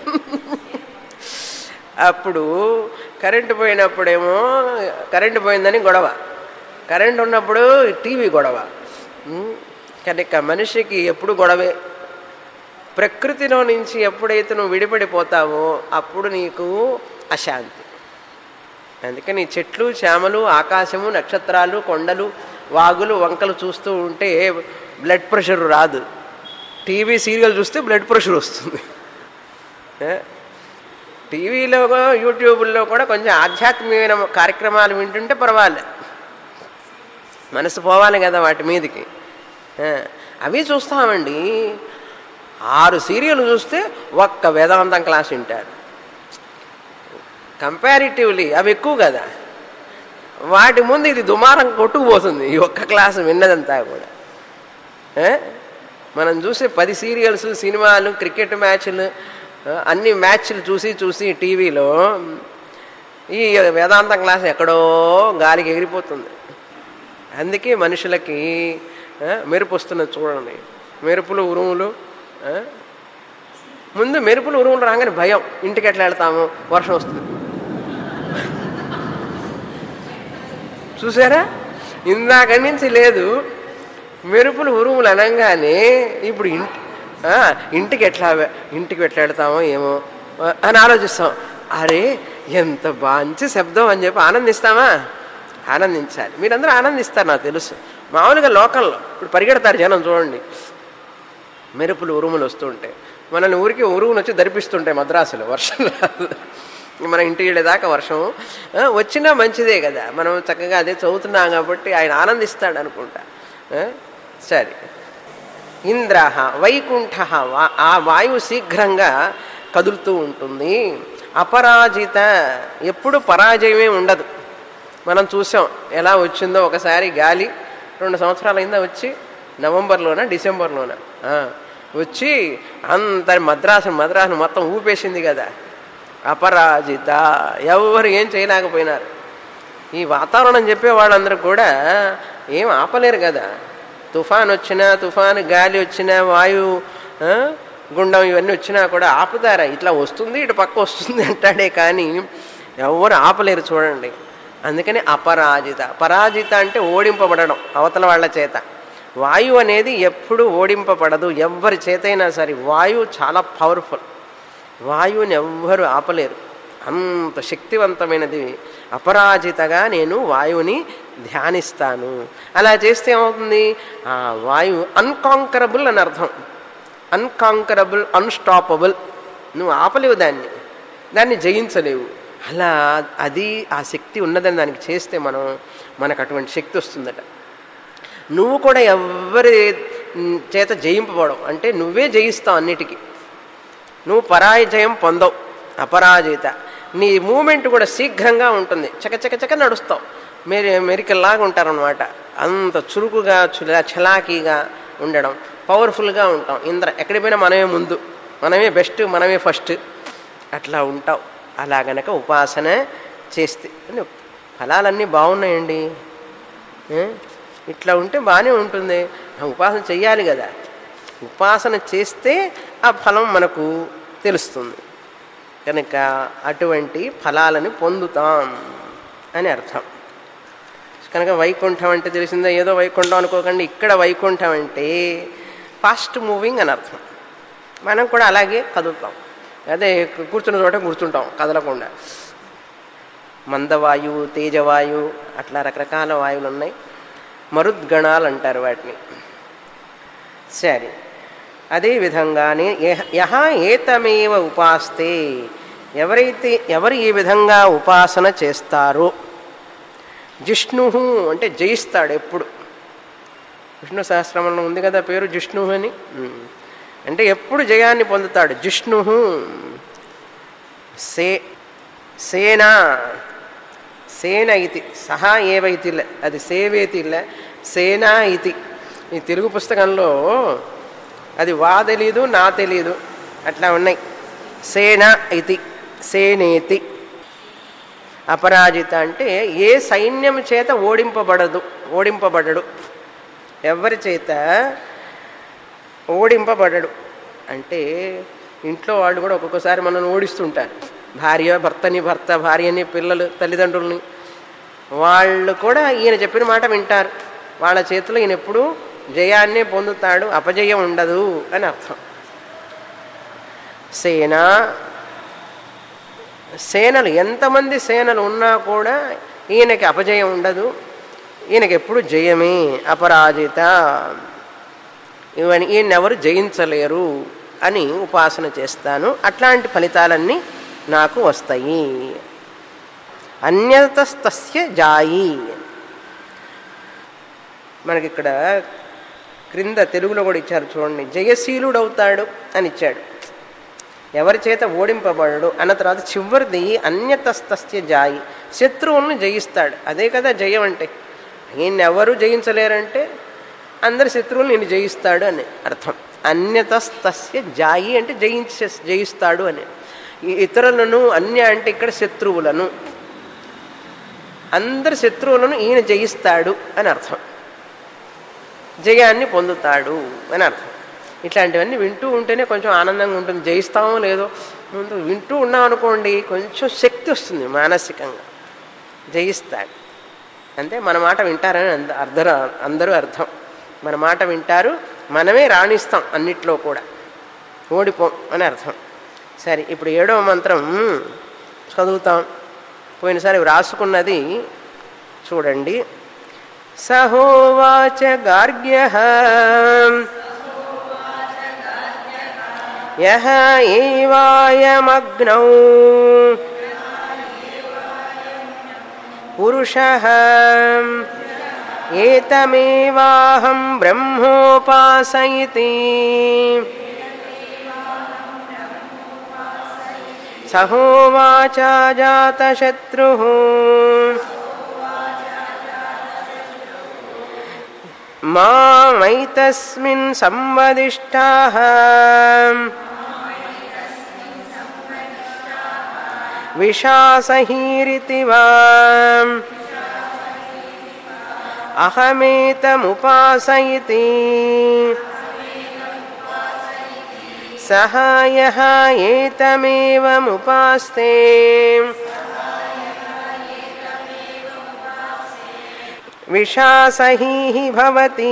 A: అప్పుడు కరెంటు పోయినప్పుడేమో కరెంటు పోయిందని గొడవ కరెంటు ఉన్నప్పుడు టీవీ గొడవ ఉమ్, కనుక మనిషికి ఎప్పుడు గొడవే ప్రకృతిలో నుంచి ఎప్పుడైతే నువ్వు విడిపడిపోతావో అప్పుడు నీకు అశాంతి అందుకని చెట్లు చేమలు ఆకాశము నక్షత్రాలు కొండలు వాగులు వంకలు చూస్తూ ఉంటే బ్లడ్ ప్రెషర్ రాదు టీవీ సీరియల్ చూస్తే బ్లడ్ ప్రెషర్ వస్తుంది ఏ? టీవీలో యూట్యూబ్లో కూడా కొంచెం ఆధ్యాత్మికమైన కార్యక్రమాలు వింటుంటే పర్వాలే మనసు పోవాలి కదా వాటి మీదకి ఆ, అవి చూస్తామండి ఆరు సీరియల్ చూస్తే ఒక్క వేదాంతం క్లాస్ వింటారు కంపారిటివ్లీ అవి ఎక్కువ కదా వాటి ముందు ఇది దుమారం కొట్టుకుపోతుంది ఈ ఒక్క క్లాసు విన్నదంతా కూడా ఏ? మనం చూసే పది సీరియల్స్ సినిమాలు క్రికెట్ మ్యాచ్లు ఆ, అన్ని మ్యాచ్లు చూసి చూసి టీవీలో ఈ వేదాంతం క్లాస్ ఎక్కడో గాలికి ఎగిరిపోతుంది అందుకే మనుషులకి ఆ, మెరుపు వస్తున్నది చూడండి మెరుపులు ఉరుములు ఆ? ముందు మెరుపులు ఉరుములు రాగానే భయం ఇంటికి ఎట్లా వెళ్తాము వర్షం వస్తుంది చూసారా ఇందాక నుంచి లేదు మెరుపులు ఉరుములు అనగానే ఇప్పుడు ఇంటి ఆ, ఇంటికి ఎట్లా వె- ఇంటికి ఎట్లా వెళ్తామో ఏమో ఆ, అని ఆలోచిస్తాం అరే ఎంత మంచి శబ్దం అని చెప్పి ఆనందిస్తామా ఆనందించాలి మీరందరూ ఆనందిస్తారు నాకు తెలుసు మామూలుగా లోకల్లో ఇప్పుడు పరిగెడతారు జనం చూడండి మెరుపులు ఉరుములు వస్తుంటాయి మనల్ని ఊరికి ఉరుములు వచ్చి ధరిపిస్తుంటాయి మద్రాసులో వర్షం రాదు మన ఇంటికి వెళ్ళేదాకా వర్షం ఆ, వచ్చినా మంచిదే కదా మనం చక్కగా అదే చదువుతున్నాం కాబట్టి ఆయన ఆనందిస్తాడు అనుకుంటా ఆ, సరే ఇంద్ర వైకుంఠ వా- ఆ వాయువు శీఘ్రంగా కదులుతూ ఉంటుంది అపరాజిత ఎప్పుడు పరాజయమే ఉండదు మనం చూసాం ఎలా వచ్చిందో ఒకసారి గాలి రెండు సంవత్సరాలు అయిందా వచ్చి నవంబర్లోనా డిసెంబర్లోనా ఆ, వచ్చి అంత మద్రాసు మద్రాసు మొత్తం ఊపేసింది కదా అపరాజిత ఎవరు ఏం చేయలేకపోయినారు ఈ వాతావరణం చెప్పే వాళ్ళందరూ కూడా ఏం ఆపలేరు కదా తుఫాన్ వచ్చినా తుఫాన్ గాలి వచ్చినా వాయు ఆ, గుండం ఇవన్నీ వచ్చినా కూడా ఆపుతారా ఇట్లా వస్తుంది ఇటు పక్క వస్తుంది అంటాడే కానీ ఎవరు ఆపలేరు చూడండి అందుకని అపరాజిత పరాజిత అంటే ఓడింపబడడం అవతల వాళ్ళ చేత వాయువు అనేది ఎప్పుడు ఓడింపబడదు ఎవరి చేతైనా సరే వాయువు చాలా పవర్ఫుల్ వాయువుని ఎవ్వరు ఆపలేరు అంత శక్తివంతమైనది అపరాజితగా నేను వాయువుని ధ్యానిస్తాను అలా చేస్తే ఏమవుతుంది ఆ వాయువు అన్కాంకరబుల్ అని అర్థం అన్కాంకరబుల్ అన్స్టాపబుల్ నువ్వు ఆపలేవు దాన్ని దాన్ని జయించలేవు అలా అది ఆ శక్తి ఉన్నదని దానికి చేస్తే మనం మనకు అటువంటి శక్తి వస్తుందట నువ్వు కూడా ఎవరి మ్, చేత జయింపబడవు అంటే నువ్వే జయిస్తావు అన్నిటికీ నువ్వు పరాజయం పొందవు అపరాజిత నీ మూమెంట్ కూడా శీఘ్రంగా ఉంటుంది చక చక చక నడుస్తావు మీరు మెరికల్లాగా ఉంటారనమాట అంత చురుకుగా చులా చలాకీగా ఉండడం పవర్ఫుల్గా ఉంటాం ఇంద్ర ఎక్కడికి పోయినా మనమే ముందు మనమే బెస్ట్ మనమే ఫస్ట్ అట్లా ఉంటావు అలా గనక ఉపాసన చేస్తే అంటే ఫలాలన్నీ బాగున్నాయండి ఏ? ఇట్లా ఉంటే బాగానే ఉంటుంది ఆ ఉపాసన చెయ్యాలి కదా ఉపాసన చేస్తే ఆ ఫలం మనకు తెలుస్తుంది కనుక అటువంటి ఫలాలని పొందుతాం అని అర్థం కనుక వైకుంఠం అంటే తెలిసిందా ఏదో వైకుంఠం అనుకోకండి ఇక్కడ వైకుంఠం అంటే ఫాస్ట్ మూవింగ్ అని అర్థం మనం కూడా అలాగే కదులుతాం అదే కూర్చున్న చోట కూర్చుంటాం కదలకుండా మందవాయువు తేజవాయువు అట్లా రకరకాల వాయువులు ఉన్నాయి మరుద్గణాలు అంటారు వాటిని సరే అదేవిధంగానే యహ- యహ ఏతమేవ ఉపాస్తే ఎవరైతే ఎవరు ఈ విధంగా ఉపాసన చేస్తారో జిష్ణు అంటే జయిస్తాడు ఎప్పుడు విష్ణు సహస్రమంలో ఉంది కదా పేరు జిష్ణు అని ఉమ్. అంటే ఎప్పుడు జయాన్ని పొందుతాడు జిష్ణు సే సేన సేన ఇది సహా ఏవైతిల్ల అది సేవేతిల్ల సేనా ఇది ఈ తెలుగు పుస్తకంలో అది వా తెలీదు నా తెలీదు అట్లా ఉన్నాయి సేన ఇది సేనేతి అపరాజిత అంటే ఏ సైన్యం చేత ఓడింపబడదు ఓడింపబడడు ఎవరి చేత ఓడింపబడడు అంటే ఇంట్లో వాళ్ళు కూడా ఒక్కొక్కసారి మనల్ని ఓడిస్తుంటారు భార్య భర్తని భర్త భార్యని పిల్లలు తల్లిదండ్రుల్ని వాళ్ళు కూడా ఈయన చెప్పిన మాట వింటారు వాళ్ళ చేతిలో ఈయన ఎప్పుడు జయాన్నే పొందుతాడు అపజయం ఉండదు అని అర్థం సేన సేనలు ఎంతమంది సేనలు ఉన్నా కూడా ఈయనకి అపజయం ఉండదు ఈయనకి ఎప్పుడు జయమే అపరాజిత ఇవన్నీ ఈయనెవరు జయించలేరు అని ఉపాసన చేస్తాను అట్లాంటి ఫలితాలన్నీ నాకు వస్తాయి అన్యతస్తస్య జాయి మనకి ఇక్కడ క్రింద తెలుగులో కూడా ఇచ్చారు చూడండి జయశీలుడవుతాడు అని ఇచ్చాడు ఎవరి చేత ఓడింపబడడు అన్న తర్వాత చివరిది అన్యతస్తస్య జాయి శత్రువులను జయిస్తాడు అదే కదా జయం అంటే ఈయన్ని ఎవరు జయించలేరంటే అందరి శత్రువులు నేను జయిస్తాడు అని అర్థం అన్యతస్తస్య జాయి అంటే జయించే జయిస్తాడు అని ఈ ఇతరులను అన్య అంటే ఇక్కడ శత్రువులను అందరి శత్రువులను ఈయన జయిస్తాడు అని అర్థం జయాన్ని పొందుతాడు అని అర్థం ఇట్లాంటివన్నీ వింటూ ఉంటేనే కొంచెం ఆనందంగా ఉంటుంది జయిస్తామో లేదో ముందు వింటూ ఉన్నాం అనుకోండి కొంచెం శక్తి వస్తుంది మానసికంగా జయిస్తాడు అంటే మన మాట వింటారని అంద అర్థం అందరూ అర్థం మన మాట వింటారు మనమే రాణిస్తాం అన్నిట్లో కూడా ఓడిపోం అని అర్థం సరే ఇప్పుడు ఏడవ మంత్రం చదువుతాం పోయినసారి రాసుకున్నది చూడండి సహోవాచ గార్గ్య యహ ఏవాయమగ్నౌ పురుష ఏతమేవాహం బ్రహ్మోపాసయితి సహోవాచ జాతశత్రు మామైతస్మిన్ సంవదిష్టా విషాసహీరితి వా అహమేతముపాసయితి సహాయ ఏతమేవముపాస్తే విషాసహీ భవతి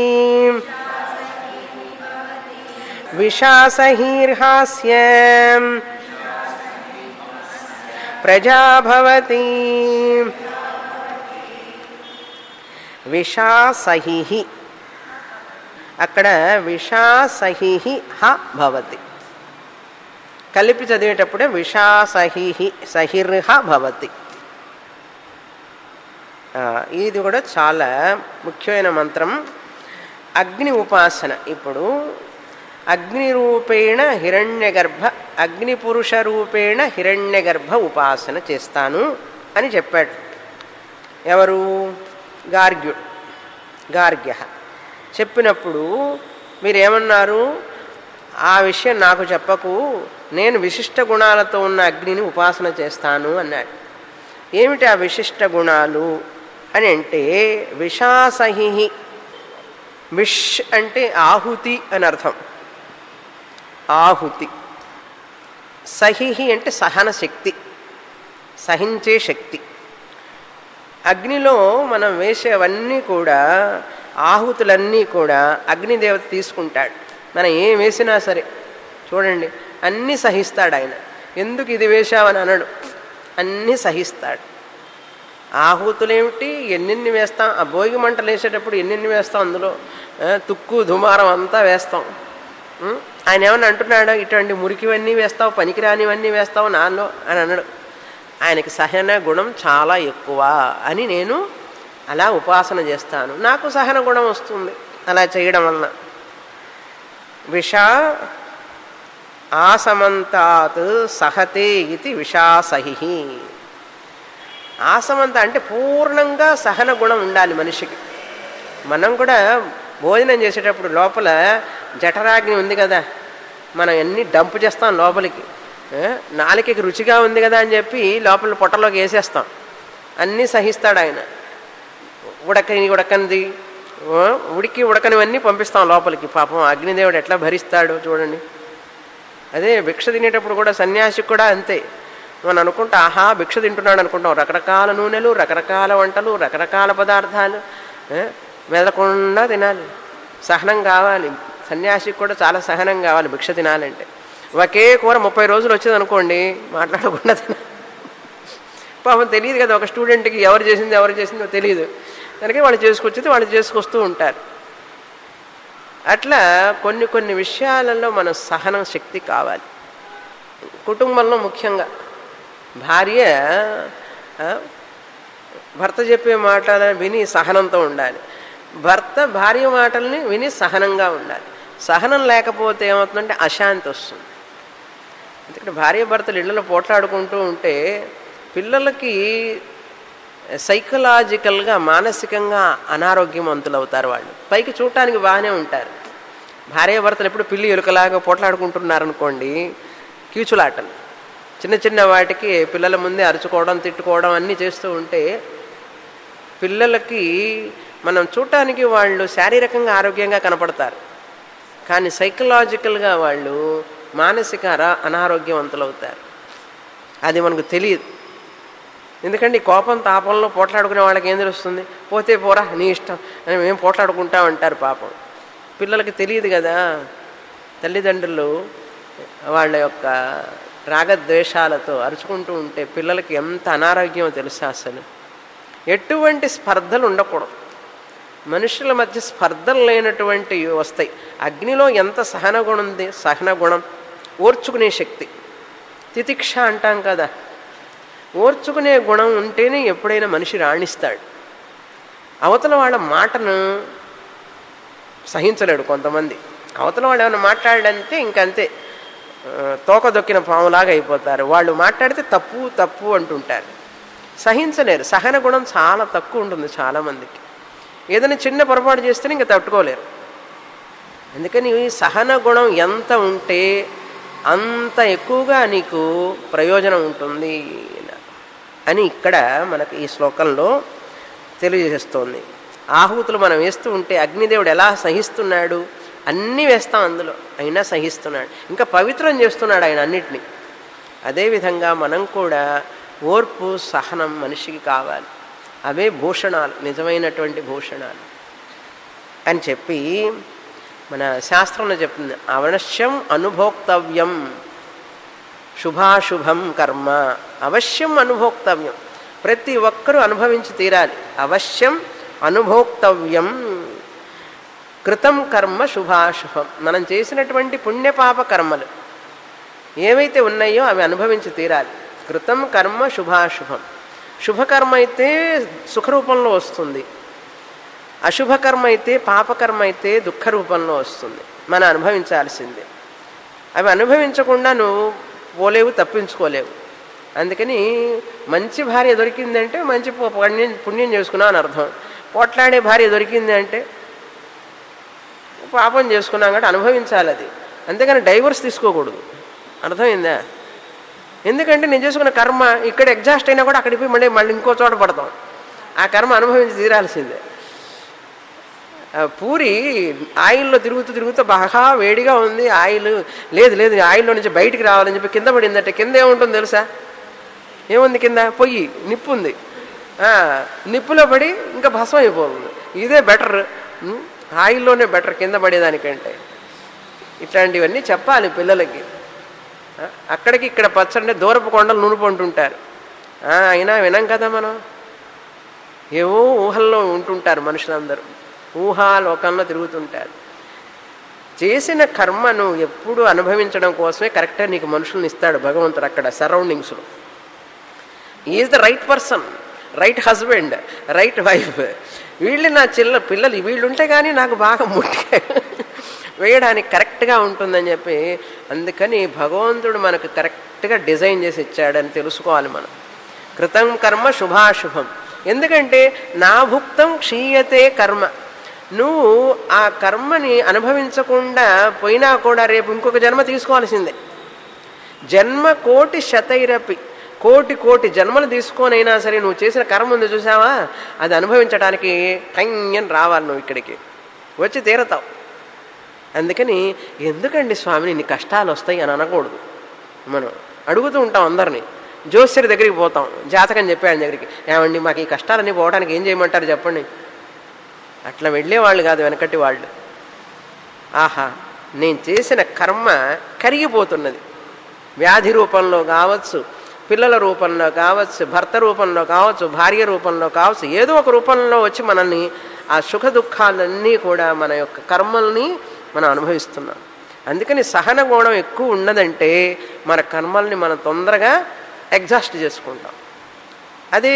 A: విషాసహీర్హాస్యం ప్రజా భవతి విషాసహి అక్కడ విషాసహి హ భవతి కలిపి చదివేటప్పుడే విషాసహి సహిర్హ భవతి ఆ, ఇది కూడా చాలా ముఖ్యమైన మంత్రం అగ్ని ఉపాసన ఇప్పుడు అగ్ని రూపేణ హిరణ్యగర్భ అగ్ని పురుష రూపేణ హిరణ్యగర్భ ఉపాసన చేస్తాను అని చెప్పాడు ఎవరు గార్గ్యుడు గార్గ్య చెప్పినప్పుడు మీరేమన్నారు ఆ విషయం నాకు చెప్పకు నేను విశిష్ట గుణాలతో ఉన్న అగ్నిని ఉపాసన చేస్తాను అన్నాడు ఏమిటి ఆ విశిష్ట గుణాలు అని అంటే విషాసహి విష్ అంటే ఆహుతి అని అర్థం ఆహుతి సహిహి అంటే సహన శక్తి సహించే శక్తి అగ్నిలో మనం వేసేవన్నీ కూడా ఆహుతులన్నీ కూడా అగ్నిదేవత తీసుకుంటాడు మనం ఏం వేసినా సరే చూడండి అన్నీ సహిస్తాడు ఆయన ఎందుకు ఇది వేశావని అనడు అన్నీ సహిస్తాడు ఆహుతులేమిటి ఎన్నెన్ని వేస్తాం ఆ భోగి మంటలు వేసేటప్పుడు ఎన్నెన్ని వేస్తాం అందులో ఆ, తుక్కు దుమారం అంతా వేస్తాం ఉం? ఆయన ఏమన్నా అంటున్నాడు ఇటువంటి మురికివన్నీ వేస్తావు పనికిరానివన్నీ వేస్తావు నాలో అని అన్నాడు ఆయనకి సహన గుణం చాలా ఎక్కువ అని నేను అలా ఉపాసన చేస్తాను నాకు సహన గుణం వస్తుంది అలా చేయడం వలన విష ఆసమంతాత్ సహతే ఇది విషాసహి ఆసమంత అంటే పూర్ణంగా సహన గుణం ఉండాలి మనిషికి మనం కూడా భోజనం చేసేటప్పుడు లోపల జఠరాగ్ని ఉంది కదా మనం అన్ని డంప్ చేస్తాం లోపలికి ఏ? నాలుకకి రుచిగా ఉంది కదా అని చెప్పి లోపల పొట్టలోకి వేసేస్తాం అన్నీ సహిస్తాడు ఆయన ఉడకని ఉడకనిది ఓ, ఉడికి ఉడకనివన్నీ పంపిస్తాం లోపలికి పాపం అగ్నిదేవుడు ఎట్లా భరిస్తాడు చూడండి అదే భిక్ష తినేటప్పుడు కూడా సన్యాసికి కూడా అంతే మనం అనుకుంటా ఆహా భిక్ష తింటున్నాడు అనుకుంటాం రకరకాల నూనెలు రకరకాల వంటలు రకరకాల పదార్థాలు ఏ? మెదలకుండా తినాలి సహనం కావాలి సన్యాసికి కూడా చాలా సహనం కావాలి భిక్ష తినాలంటే ఒకే కూర ముప్పై రోజులు వచ్చేది అనుకోండి మాట్లాడకుండా తినాలి పాపం తెలియదు కదా ఒక స్టూడెంట్కి ఎవరు చేసింది ఎవరు చేసిందో తెలియదు కనుక వాళ్ళు చేసుకొచ్చేది వాళ్ళు చేసుకొస్తూ ఉంటారు అట్లా కొన్ని కొన్ని విషయాలలో మన సహనం శక్తి కావాలి కుటుంబంలో ముఖ్యంగా భార్య ఆ, భర్త చెప్పే మాటలను విని సహనంతో ఉండాలి భర్త భార్య మాటల్ని విని సహనంగా ఉండాలి సహనం లేకపోతే ఏమవుతుందంటే అశాంతి వస్తుంది ఎందుకంటే భార్య భర్తలు ఇళ్లలో పోట్లాడుకుంటూ ఉంటే పిల్లలకి సైకలాజికల్గా మానసికంగా అనారోగ్యవంతులు అవుతారు వాళ్ళు పైకి చూడటానికి బాగానే ఉంటారు భార్య భర్తలు ఎప్పుడు పిల్లి ఎలుకలాగా పోట్లాడుకుంటున్నారనుకోండి కీచులాటలు చిన్న చిన్న వాటికి పిల్లల ముందే అరుచుకోవడం తిట్టుకోవడం అన్నీ చేస్తూ ఉంటే పిల్లలకి మనం చూడటానికి వాళ్ళు శారీరకంగా ఆరోగ్యంగా కనపడతారు కానీ సైకలాజికల్గా వాళ్ళు మానసిక అరా- అనారోగ్యవంతులు అవుతారు అది మనకు తెలియదు ఎందుకంటే ఈ కోపం తాపంలో పోట్లాడుకునే వాళ్ళకి ఏం తెలుస్తుంది పోతే పోరా నీ ఇష్టం అని మేము పోట్లాడుకుంటాం అంటారు పాపం పిల్లలకి తెలియదు కదా తల్లిదండ్రులు వాళ్ళ యొక్క రాగద్వేషాలతో అరుచుకుంటూ ఉంటే పిల్లలకి ఎంత అనారోగ్యమో తెలుసా అసలు ఎటువంటి స్పర్ధలు ఉండకూడదు మనుషుల మధ్య స్పర్ధలు లేనటువంటివి వస్తాయి అగ్నిలో ఎంత సహన గుణం ఉంది సహన గుణం ఓర్చుకునే శక్తి తితిక్ష అంటాం కదా ఓర్చుకునే గుణం ఉంటేనే ఎప్పుడైనా మనిషి రాణిస్తాడు అవతల వాళ్ళ మాటను సహించలేడు కొంతమంది అవతల వాళ్ళు ఏమైనా మాట్లాడంటే ఇంకంతే ఆ, తోక దొక్కిన పాములాగా అయిపోతారు వాళ్ళు మాట్లాడితే తప్పు తప్పు అంటుంటారు సహించలేరు సహన గుణం చాలా తక్కువ ఉంటుంది చాలామందికి ఏదైనా చిన్న పొరపాటు చేస్తేనే ఇంకా తట్టుకోలేరు అందుకని ఈ సహన గుణం ఎంత ఉంటే అంత ఎక్కువగా నీకు ప్రయోజనం ఉంటుంది అని ఇక్కడ మనకు ఈ శ్లోకంలో తెలియజేస్తోంది ఆహుతులు మనం వేస్తూ ఉంటే అగ్నిదేవుడు ఎలా సహిస్తున్నాడు అన్నీ వేస్తాం అందులో అయినా సహిస్తున్నాడు ఇంకా పవిత్రం చేస్తున్నాడు ఆయన అన్నిటినీ అదేవిధంగా మనం కూడా ఓర్పు సహనం మనిషికి కావాలి అవే భూషణాలు నిజమైనటువంటి భూషణాలు అని చెప్పి మన శాస్త్రంలో చెప్తుంది అవశ్యం అనుభోక్తవ్యం శుభాశుభం కర్మ అవశ్యం అనుభోక్తవ్యం ప్రతి ఒక్కరూ అనుభవించి తీరాలి అవశ్యం అనుభోక్తవ్యం కృతం కర్మ శుభాశుభం మనం చేసినటువంటి పుణ్యపాప కర్మలు ఏవైతే ఉన్నాయో అవి అనుభవించి తీరాలి కృతం కర్మ శుభాశుభం శుభకర్మ అయితే సుఖరూపంలో వస్తుంది అశుభకర్మ అయితే పాపకర్మ అయితే దుఃఖ రూపంలో వస్తుంది మనం అనుభవించాల్సిందే అవి అనుభవించకుండా నువ్వు పోలేవు తప్పించుకోలేవు అందుకని మంచి భార్య దొరికిందంటే మంచి పు- పుణ్యం పుణ్యం చేసుకున్నావు అని అర్థం పోట్లాడే భార్య దొరికింది అంటే పాపం చేసుకున్నాం కాబట్టి అనుభవించాలి అది అంతేగాని డైవర్స్ తీసుకోకూడదు అర్థమైందా ఎందుకంటే నేను చేసుకున్న కర్మ ఇక్కడ ఎగ్జాస్ట్ అయినా కూడా అక్కడికి పోయి మళ్ళీ మళ్ళీ ఇంకో చోట పడతాం ఆ కర్మ అనుభవించి తీరాల్సిందే ఆ పూరి ఆయిల్లో తిరుగుతూ తిరుగుతూ బాగా వేడిగా ఉంది ఆయిల్ లేదు లేదు ఆయిల్లో నుంచి బయటికి రావాలని చెప్పి కింద పడిందంటే కింద ఏముంటుంది తెలుసా ఏముంది కింద పొయ్యి నిప్పు ఉంది ఆ, నిప్పులో పడి ఇంకా భస్మం అయిపోతుంది ఇదే బెటర్ ఆయిల్లోనే బెటర్ కింద పడేదానికంటే ఇట్లాంటివన్నీ చెప్పాలి పిల్లలకి ఆ, అక్కడికి ఇక్కడ పచ్చడి దూరపు కొండలు నూనెపంటుంటారు అయినా వినం కదా మనం ఏవో ఊహల్లో ఉంటుంటారు మనుషులందరూ ఊహాలోకంలో తిరుగుతుంటారు చేసిన కర్మను ఎప్పుడు అనుభవించడం కోసమే కరెక్ట్గా నీకు మనుషుల్ని ఇస్తాడు భగవంతుడు అక్కడ సరౌండింగ్స్లో is the right person right husband right wife వీళ్ళు నా చిల్ల పిల్లలు వీళ్ళు ఉంటే కానీ నాకు బాగా ముట్టి వేయడానికి కరెక్ట్గా ఉంటుందని చెప్పి అందుకని భగవంతుడు మనకు కరెక్ట్గా డిజైన్ చేసి ఇచ్చాడని తెలుసుకోవాలి మనం కృతం కర్మ శుభాశుభం ఎందుకంటే నా భుక్తం క్షీయతే కర్మ నువ్వు ఆ కర్మని అనుభవించకుండా పోయినా కూడా రేపు ఇంకొక జన్మ తీసుకోవాల్సిందే జన్మ కోటి శతైరపి కోటి కోటి జన్మలు తీసుకొనైనా సరే నువ్వు చేసిన కర్మ ఉంది చూసావా అది అనుభవించడానికి టంగని రావాలి నువ్వు ఇక్కడికి వచ్చి తీరతావు అందుకని ఎందుకండి స్వామిని ఇన్ని కష్టాలు వస్తాయి అని అనకూడదు మనం అడుగుతూ ఉంటాం అందరినీ జోస్యరి దగ్గరికి పోతాం జాతకం చెప్పే ఆయన దగ్గరికి ఏమండి మాకు ఈ కష్టాలన్నీ పోవడానికి ఏం చేయమంటారు చెప్పండి అట్లా వెళ్ళేవాళ్ళు కాదు వెనకటి వాళ్ళు ఆహా నేను చేసిన కర్మ కరిగిపోతున్నది వ్యాధి రూపంలో కావచ్చు పిల్లల రూపంలో కావచ్చు భర్త రూపంలో కావచ్చు భార్య రూపంలో కావచ్చు ఏదో ఒక రూపంలో వచ్చి మనల్ని ఆ సుఖ దుఃఖాలన్నీ కూడా మన యొక్క కర్మల్ని మనం అనుభవిస్తున్నాం అందుకని సహన గుణం ఎక్కువ ఉన్నదంటే మన కర్మల్ని మనం తొందరగా ఎగ్జాస్ట్ చేసుకుంటాం అది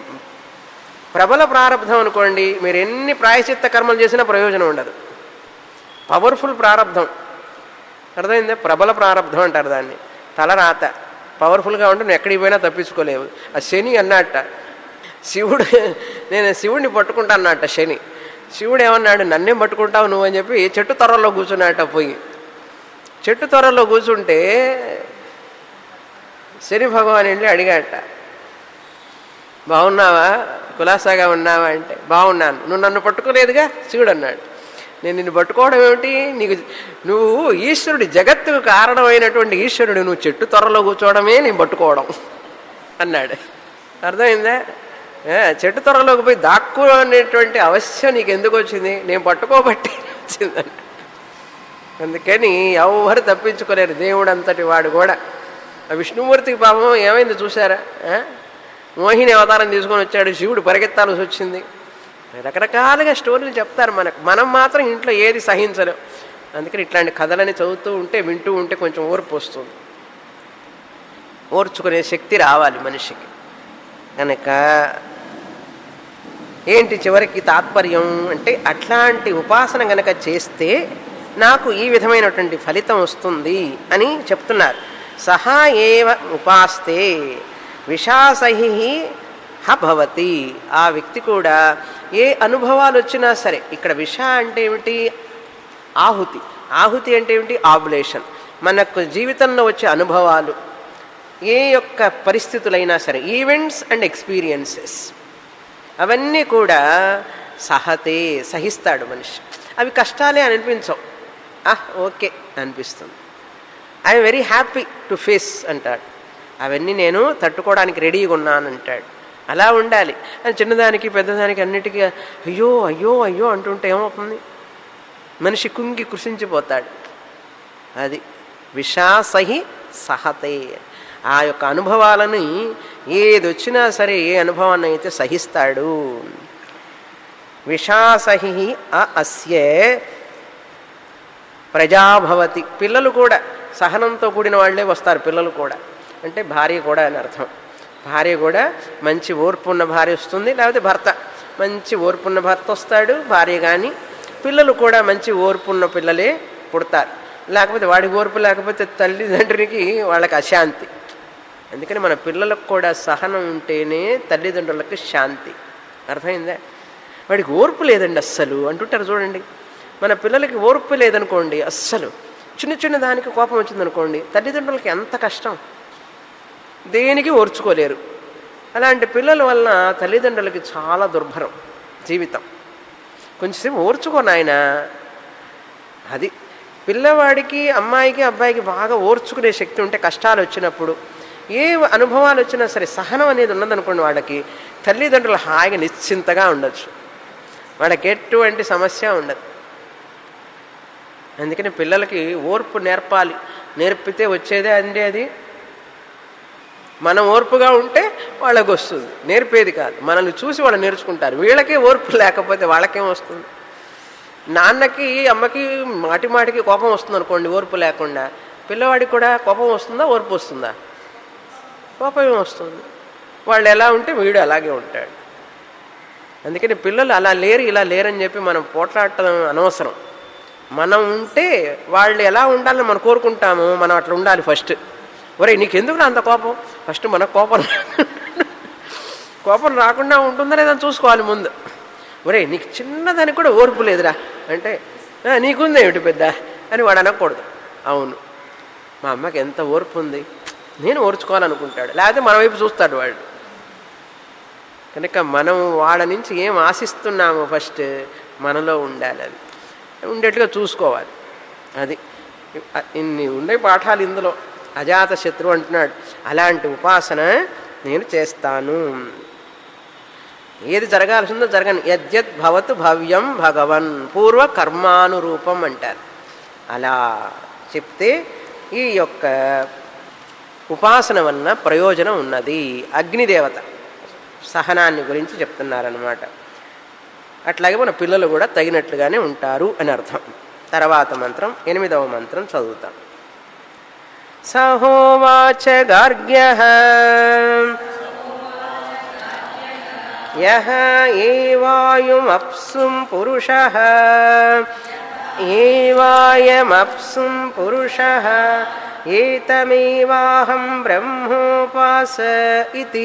A: ప్రబల ప్రారంధం అనుకోండి మీరు ఎన్ని ప్రాయచిత్త కర్మలు చేసినా ప్రయోజనం ఉండదు పవర్ఫుల్ ప్రారంధం అర్థమైందా ప్రబల ప్రారంధం అంటారు దాన్ని తలరాత పవర్ఫుల్గా ఉంటే నువ్వు ఎక్కడికి పోయినా తప్పించుకోలేవు ఆ శని అన్నట్ట శివుడు నేను శివుడిని పట్టుకుంటానన్నట్ట శని శివుడు ఏమన్నాడు నన్నేం పట్టుకుంటావు నువ్వు అని చెప్పి చెట్టు తొర్రలో కూర్చున్నట్ట పోయి చెట్టు తొర్రలో కూర్చుంటే శని భగవాన్ వెళ్ళి అడిగాట బాగున్నావా కులాసాగా ఉన్నావా అంటే బాగున్నాను నువ్వు నన్ను పట్టుకోలేదుగా శివుడు అన్నాడు నేను నిన్ను పట్టుకోవడం ఏమిటి నీకు నువ్వు ఈశ్వరుడి జగత్తుకు కారణమైనటువంటి ఈశ్వరుడు నువ్వు చెట్టు త్వరలో కూర్చోవడమే నేను పట్టుకోవడం అన్నాడు అర్థమైందా ఏ, చెట్టు త్వరలోకి పోయి దాక్కు అనేటువంటి అవశ్యం నీకు ఎందుకు వచ్చింది నేను పట్టుకోబట్టి వచ్చిందంట అందుకని ఎవరు తప్పించుకోలేరు దేవుడు అంతటి వాడు కూడా ఆ విష్ణుమూర్తికి పాపం ఏమైంది చూసారా ఆ? మోహిని అవతారం తీసుకొని వచ్చాడు శివుడు పరిగెత్తాల్సి వచ్చింది రకరకాలుగా స్టోరీలు చెప్తారు మనకు మనం మాత్రం ఇంట్లో ఏది సహించలేం అందుకని ఇట్లాంటి కథలని చదువుతూ ఉంటే వింటూ ఉంటే కొంచెం ఓర్పు వస్తుంది ఓర్చుకునే శక్తి రావాలి మనిషికి కనుక ఏంటి చివరికి తాత్పర్యం అంటే అట్లాంటి ఉపాసన గనక చేస్తే నాకు ఈ విధమైనటువంటి ఫలితం వస్తుంది అని చెప్తున్నారు సహా ఏవ ఉపాస్తే విషాసహి హ భవతి ఆ వ్యక్తి కూడా ఏ అనుభవాలు వచ్చినా సరే ఇక్కడ విష అంటే ఏమిటి ఆహుతి ఆహుతి అంటే ఏమిటి ఆబులేషన్ మనకు జీవితంలో వచ్చే అనుభవాలు ఏ యొక్క పరిస్థితులైనా సరే ఈవెంట్స్ అండ్ ఎక్స్పీరియన్సెస్ అవన్నీ కూడా సహతే సహిస్తాడు మనిషి అవి కష్టాలే అని అనిపించవు ఆహ్ ఓకే అనిపిస్తుంది I'm very happy to face అంటాడు అవన్నీ నేను తట్టుకోవడానికి రెడీగా ఉన్నాను అంటాడు అలా ఉండాలి అది చిన్నదానికి పెద్దదానికి అన్నిటికీ అయ్యో అయ్యో అయ్యో అంటుంటే ఏమవుతుంది మనిషి కుంగి కృషించిపోతాడు అది విషాసహి సహతే ఆ యొక్క అనుభవాలని ఏది వచ్చినా సరే ఏ అనుభవాన్ని అయితే సహిస్తాడు విషాసహి అ అస్యే ప్రజాభవతి పిల్లలు కూడా సహనంతో కూడిన వాళ్ళే వస్తారు పిల్లలు కూడా అంటే భార్య కూడా అని అర్థం భార్య కూడా మంచి ఓర్పు ఉన్న భార్య వస్తుంది లేకపోతే భర్త మంచి ఓర్పున్న భర్త వస్తాడు భార్య కానీ పిల్లలు కూడా మంచి ఓర్పున్న పిల్లలే పుడతారు లేకపోతే వాడి ఓర్పు లేకపోతే తల్లిదండ్రునికి వాళ్ళకి అశాంతి అందుకని మన పిల్లలకు కూడా సహనం ఉంటేనే తల్లిదండ్రులకు శాంతి అర్థమైందా వాడికి ఓర్పు లేదండి అస్సలు అంటుంటారు చూడండి మన పిల్లలకి ఓర్పు లేదనుకోండి అస్సలు చిన్న చిన్న దానికి కోపం వచ్చిందనుకోండి తల్లిదండ్రులకి ఎంత కష్టం దేనికి ఓర్చుకోలేరు అలాంటి పిల్లల వలన తల్లిదండ్రులకి చాలా దుర్భరం జీవితం కొంచెంసేపు ఓర్చుకో నాయన అది పిల్లవాడికి అమ్మాయికి అబ్బాయికి బాగా ఓర్చుకునే శక్తి ఉంటే కష్టాలు వచ్చినప్పుడు ఏ అనుభవాలు వచ్చినా సరే సహనం అనేది ఉన్నదనుకోండి వాళ్ళకి తల్లిదండ్రులు హాయిగా నిశ్చింతగా ఉండొచ్చు వాళ్ళకి ఎటువంటి సమస్య ఉండదు అందుకని పిల్లలకి ఓర్పు నేర్పాలి నేర్పితే వచ్చేదే అండి అది మనం ఓర్పుగా ఉంటే వాళ్ళకి వస్తుంది నేర్పేది కాదు మనల్ని చూసి వాళ్ళు నేర్చుకుంటారు వీళ్ళకే ఓర్పు లేకపోతే వాళ్ళకేం వస్తుంది నాన్నకి అమ్మకి మాటి మాటికి కోపం వస్తుంది అనుకోండి ఓర్పు లేకుండా పిల్లవాడికి కూడా కోపం వస్తుందా ఓర్పు వస్తుందా కోపం ఏం వస్తుంది వాళ్ళు ఎలా ఉంటే వీడు అలాగే ఉంటాడు అందుకని పిల్లలు అలా లేరు ఇలా లేరని చెప్పి మనం పోట్లాడటం అనవసరం మనం ఉంటే వాళ్ళు ఎలా ఉండాలని మనం కోరుకుంటాము మనం అట్లా ఉండాలి ఫస్ట్ ఒరే నీకెందుకు అంత కోపం ఫస్ట్ మన కోపం కోపం రాకుండా ఉంటుందా లేదని చూసుకోవాలి ముందు ఒరే నీకు చిన్నదానికి కూడా ఓర్పు లేదురా అంటే "ఆ, నీకుందేమిటి పెద్ద అని వాడు అనకూడదు అవును మా అమ్మకి ఎంత ఓర్పు ఉంది నేను ఓర్చుకోవాలనుకుంటాడు లేకపోతే మన వైపు చూస్తాడు వాడు కనుక మనం వాళ్ళ నుంచి ఏం ఆశిస్తున్నామో ఫస్ట్ మనలో ఉండాలి అది ఉండేట్టుగా చూసుకోవాలి అది ఇన్ని ఉండే పాఠాలు ఇందులో అజాత శత్రువు అంటున్నాడు అలాంటి ఉపాసన నేను చేస్తాను ఏది జరగాల్సిందో జరగని యద్యత్ భవతు భవ్యం భగవన్ పూర్వ కర్మానురూపం అంటారు అలా చెప్తే ఈ యొక్క ఉపాసన వలన ప్రయోజనం ఉన్నది అగ్నిదేవత సహనాన్ని గురించి చెప్తున్నారనమాట అట్లాగే మన పిల్లలు కూడా తగినట్లుగానే ఉంటారు అని అర్థం తర్వాత మంత్రం ఎనిమిదవ మంత్రం చదువుతాం సహోవాచ గార్గ్య యహ ఏవాయుమప్సుం పురుష ఏవాయమప్సుం పురుష ఏతమేవాహం బ్రహ్మోపాస ఇతి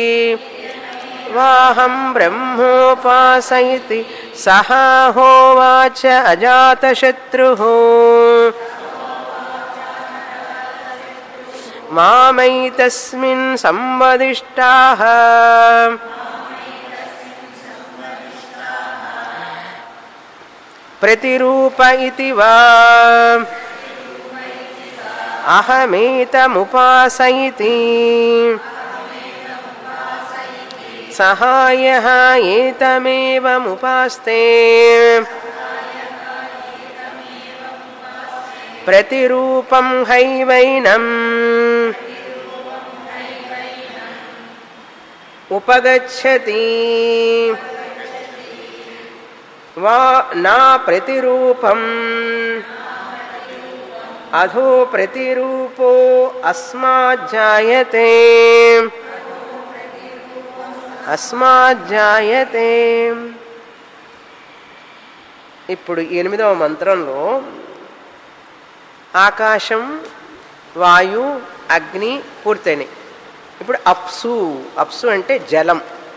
A: వాహం బ్రహ్మోపాస ఇతి సహ హోవాచ అజాతశత్రు మామైతస్మిన్ సంవదిష్టాః ప్రతిరూప ఇతి వా అహమేతముపాసయితి సహాయ ఏతమేవముపాస్తే ప్రతిరూపం హైవైనం ఉపగచ్చతి వా నా ప్రతిరూపం అధో ప్రతిరూపో అస్మాజ్జాయతే అస్మాజ్జాయతే ఇప్పుడు ఎనిమిదవ మంత్రంలో ఆకాశం వాయు అగ్ని పూర్తయినాయి ఇప్పుడు అప్సు అప్సు అంటే జలం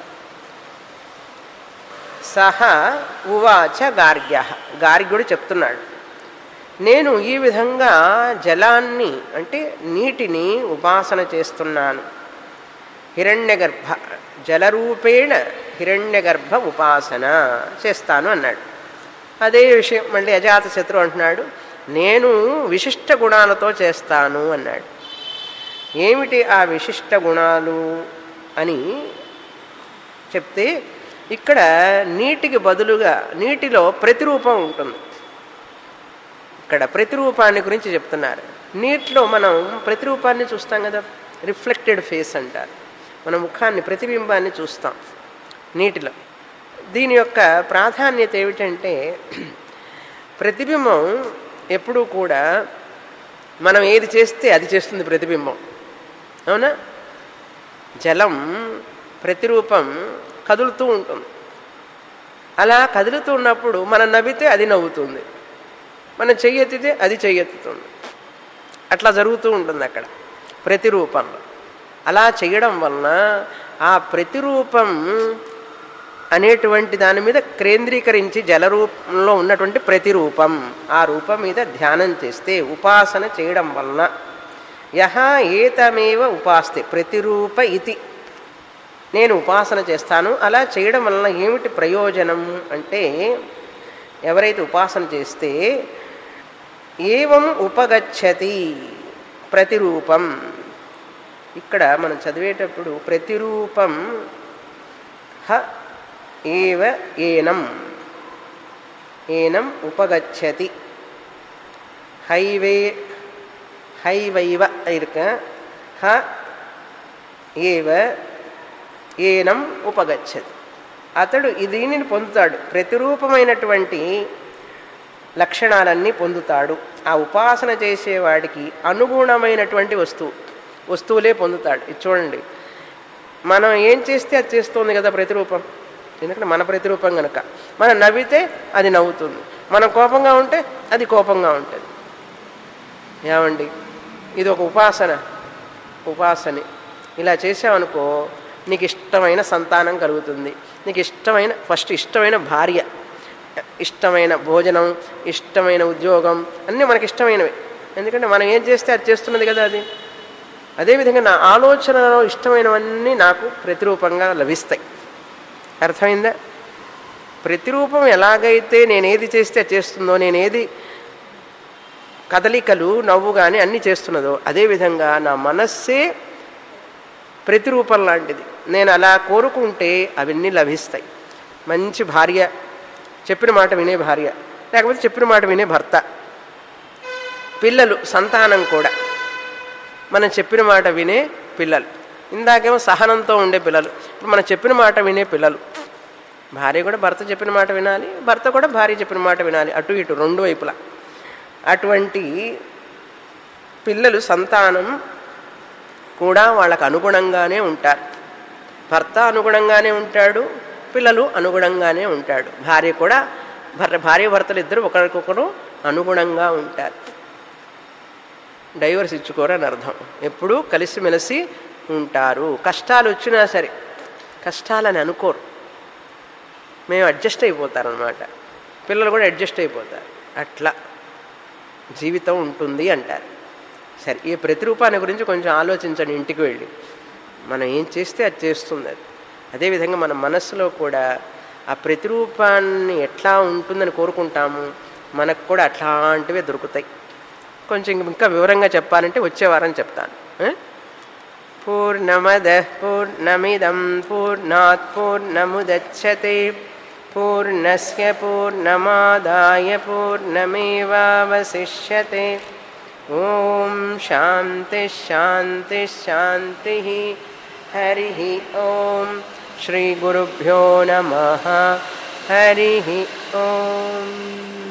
A: సహ ఉవాచ గార్గ్య గార్గ్యుడు చెప్తున్నాడు నేను ఈ విధంగా జలాన్ని అంటే నీటిని ఉపాసన చేస్తున్నాను హిరణ్యగర్భ జలరూపేణ హిరణ్యగర్భ ఉపాసన చేస్తాను అన్నాడు అదే విషయం మళ్ళీ అజాత శత్రు అంటున్నాడు నేను విశిష్ట గుణాలతో చేస్తాను అన్నాడు ఏమిటి ఆ విశిష్ట గుణాలు అని చెప్తే ఇక్కడ నీటికి బదులుగా నీటిలో ప్రతిరూపం ఉంటుంది ఇక్కడ ప్రతిరూపాన్ని గురించి చెప్తున్నారు నీటిలో మనం ప్రతిరూపాన్ని చూస్తాం కదా రిఫ్లెక్టెడ్ ఫేస్ అంటారు మన ముఖాన్ని ప్రతిబింబాన్ని చూస్తాం నీటిలో దీని యొక్క ప్రాధాన్యత ఏమిటంటే ప్రతిబింబం ఎప్పుడూ కూడా మనం ఏది చేస్తే అది చేస్తుంది ప్రతిబింబం అవునా జలం ప్రతిరూపం కదులుతూ ఉంటుంది అలా కదులుతూ ఉన్నప్పుడు మనం నవ్వితే అది నవ్వుతుంది మనం చెయ్యెత్తితే అది చెయ్యెత్తుతుంది అట్లా జరుగుతూ ఉంటుంది అక్కడ ప్రతిరూపంలో అలా చేయడం వలన ఆ ప్రతిరూపం అనేటువంటి దాని మీద కేంద్రీకరించి జలరూపంలో ఉన్నటువంటి ప్రతిరూపం ఆ రూపం మీద ధ్యానం చేస్తే ఉపాసన చేయడం వలన యహ ఏతమేవ ఉపాస్తే ప్రతిరూప ఇతి నేను ఉపాసన చేస్తాను అలా చేయడం వలన ఏమిటి ప్రయోజనం అంటే ఎవరైతే ఉపాసన చేస్తే ఏవం ఉపగచ్చతి ప్రతిరూపం ఇక్కడ మనం చదివేటప్పుడు ప్రతిరూపం హ ఏవ ఏనం ఏనం ఉపగచ్చతి హైవే హైవైవ ఇరుక హ ఏవ ఏనం ఉపగచ్చతి అతడు ఈ దీనిని పొందుతాడు ప్రతిరూపమైనటువంటి లక్షణాలన్నీ పొందుతాడు ఆ ఉపాసన చేసేవాడికి అనుగుణమైనటువంటి వస్తువు వస్తువులే పొందుతాడు ఇది చూడండి మనం ఏం చేస్తే అది చేస్తుంది కదా ప్రతిరూపం ఎందుకంటే మన ప్రతిరూపం కనుక మనం నవ్వితే అది నవ్వుతుంది మనం కోపంగా ఉంటే అది కోపంగా ఉంటుంది ఏమండి ఇది ఒక ఉపాసన ఉపాసని ఇలా చేసావనుకో నీకు ఇష్టమైన సంతానం కలుగుతుంది నీకు ఇష్టమైన ఫస్ట్ ఇష్టమైన భార్య ఇష్టమైన భోజనం ఇష్టమైన ఉద్యోగం అన్నీ మనకి ఇష్టమైనవి ఎందుకంటే మనం ఏం చేస్తే అది చేస్తున్నది కదా అది అదేవిధంగా నా ఆలోచనలో ఇష్టమైనవన్నీ నాకు ప్రతిరూపంగా లభిస్తాయి అర్థమైందా ప్రతిరూపం ఎలాగైతే నేనేది చేస్తే అది చేస్తుందో నేనేది కదలికలు నవ్వు కానీ అన్నీ చేస్తున్నదో అదేవిధంగా నా మనస్సే ప్రతిరూపం లాంటిది నేను అలా కోరుకుంటే అవన్నీ లభిస్తాయి మంచి భార్య చెప్పిన మాట వినే భార్య లేకపోతే చెప్పిన మాట వినే భర్త పిల్లలు సంతానం కూడా మనం చెప్పిన మాట వినే పిల్లలు ఇందాకేమో సహనంతో ఉండే పిల్లలు ఇప్పుడు మనం చెప్పిన మాట వినే పిల్లలు భార్య కూడా భర్త చెప్పిన మాట వినాలి భర్త కూడా భార్య చెప్పిన మాట వినాలి అటు ఇటు రెండు వైపులా అటువంటి పిల్లలు సంతానం కూడా వాళ్ళకు అనుగుణంగానే ఉంటారు భర్త అనుగుణంగానే ఉంటాడు పిల్లలు అనుగుణంగానే ఉంటాడు భార్య కూడా భర్త భార్య భర్తలు ఇద్దరు ఒకరికొకరు అనుగుణంగా ఉంటారు డైవర్స్ ఇచ్చుకోరని అర్థం ఎప్పుడూ కలిసిమెలిసి ఉంటారు కష్టాలు వచ్చినా సరే కష్టాలని అనుకోరు మేము అడ్జస్ట్ అయిపోతారనమాట పిల్లలు కూడా అడ్జస్ట్ అయిపోతారు అట్లా జీవితం ఉంటుంది అంటారు సరే ఈ ప్రతిరూపాన్ని గురించి కొంచెం ఆలోచించండి ఇంటికి వెళ్ళి మనం ఏం చేస్తే అది చేస్తుంది అది అదేవిధంగా మన మనస్సులో కూడా ఆ ప్రతిరూపాన్ని ఎట్లా ఉంటుందని కోరుకుంటాము మనకు కూడా అట్లాంటివే దొరుకుతాయి కొంచెం ఇంకా వివరంగా చెప్పాలంటే వచ్చే వారం చెప్తాను పూర్ణమద పూర్ణమిదం పూర్ణాత్ పూర్ణముదచ్చతే పూర్ణస్య పూర్ణమాదాయ పూర్ణమేవావశిష్యతే ఓం శాంతి శాంతి శాంతి హరి ఓం శ్రీ గురుభ్యో నమ హరి ఓం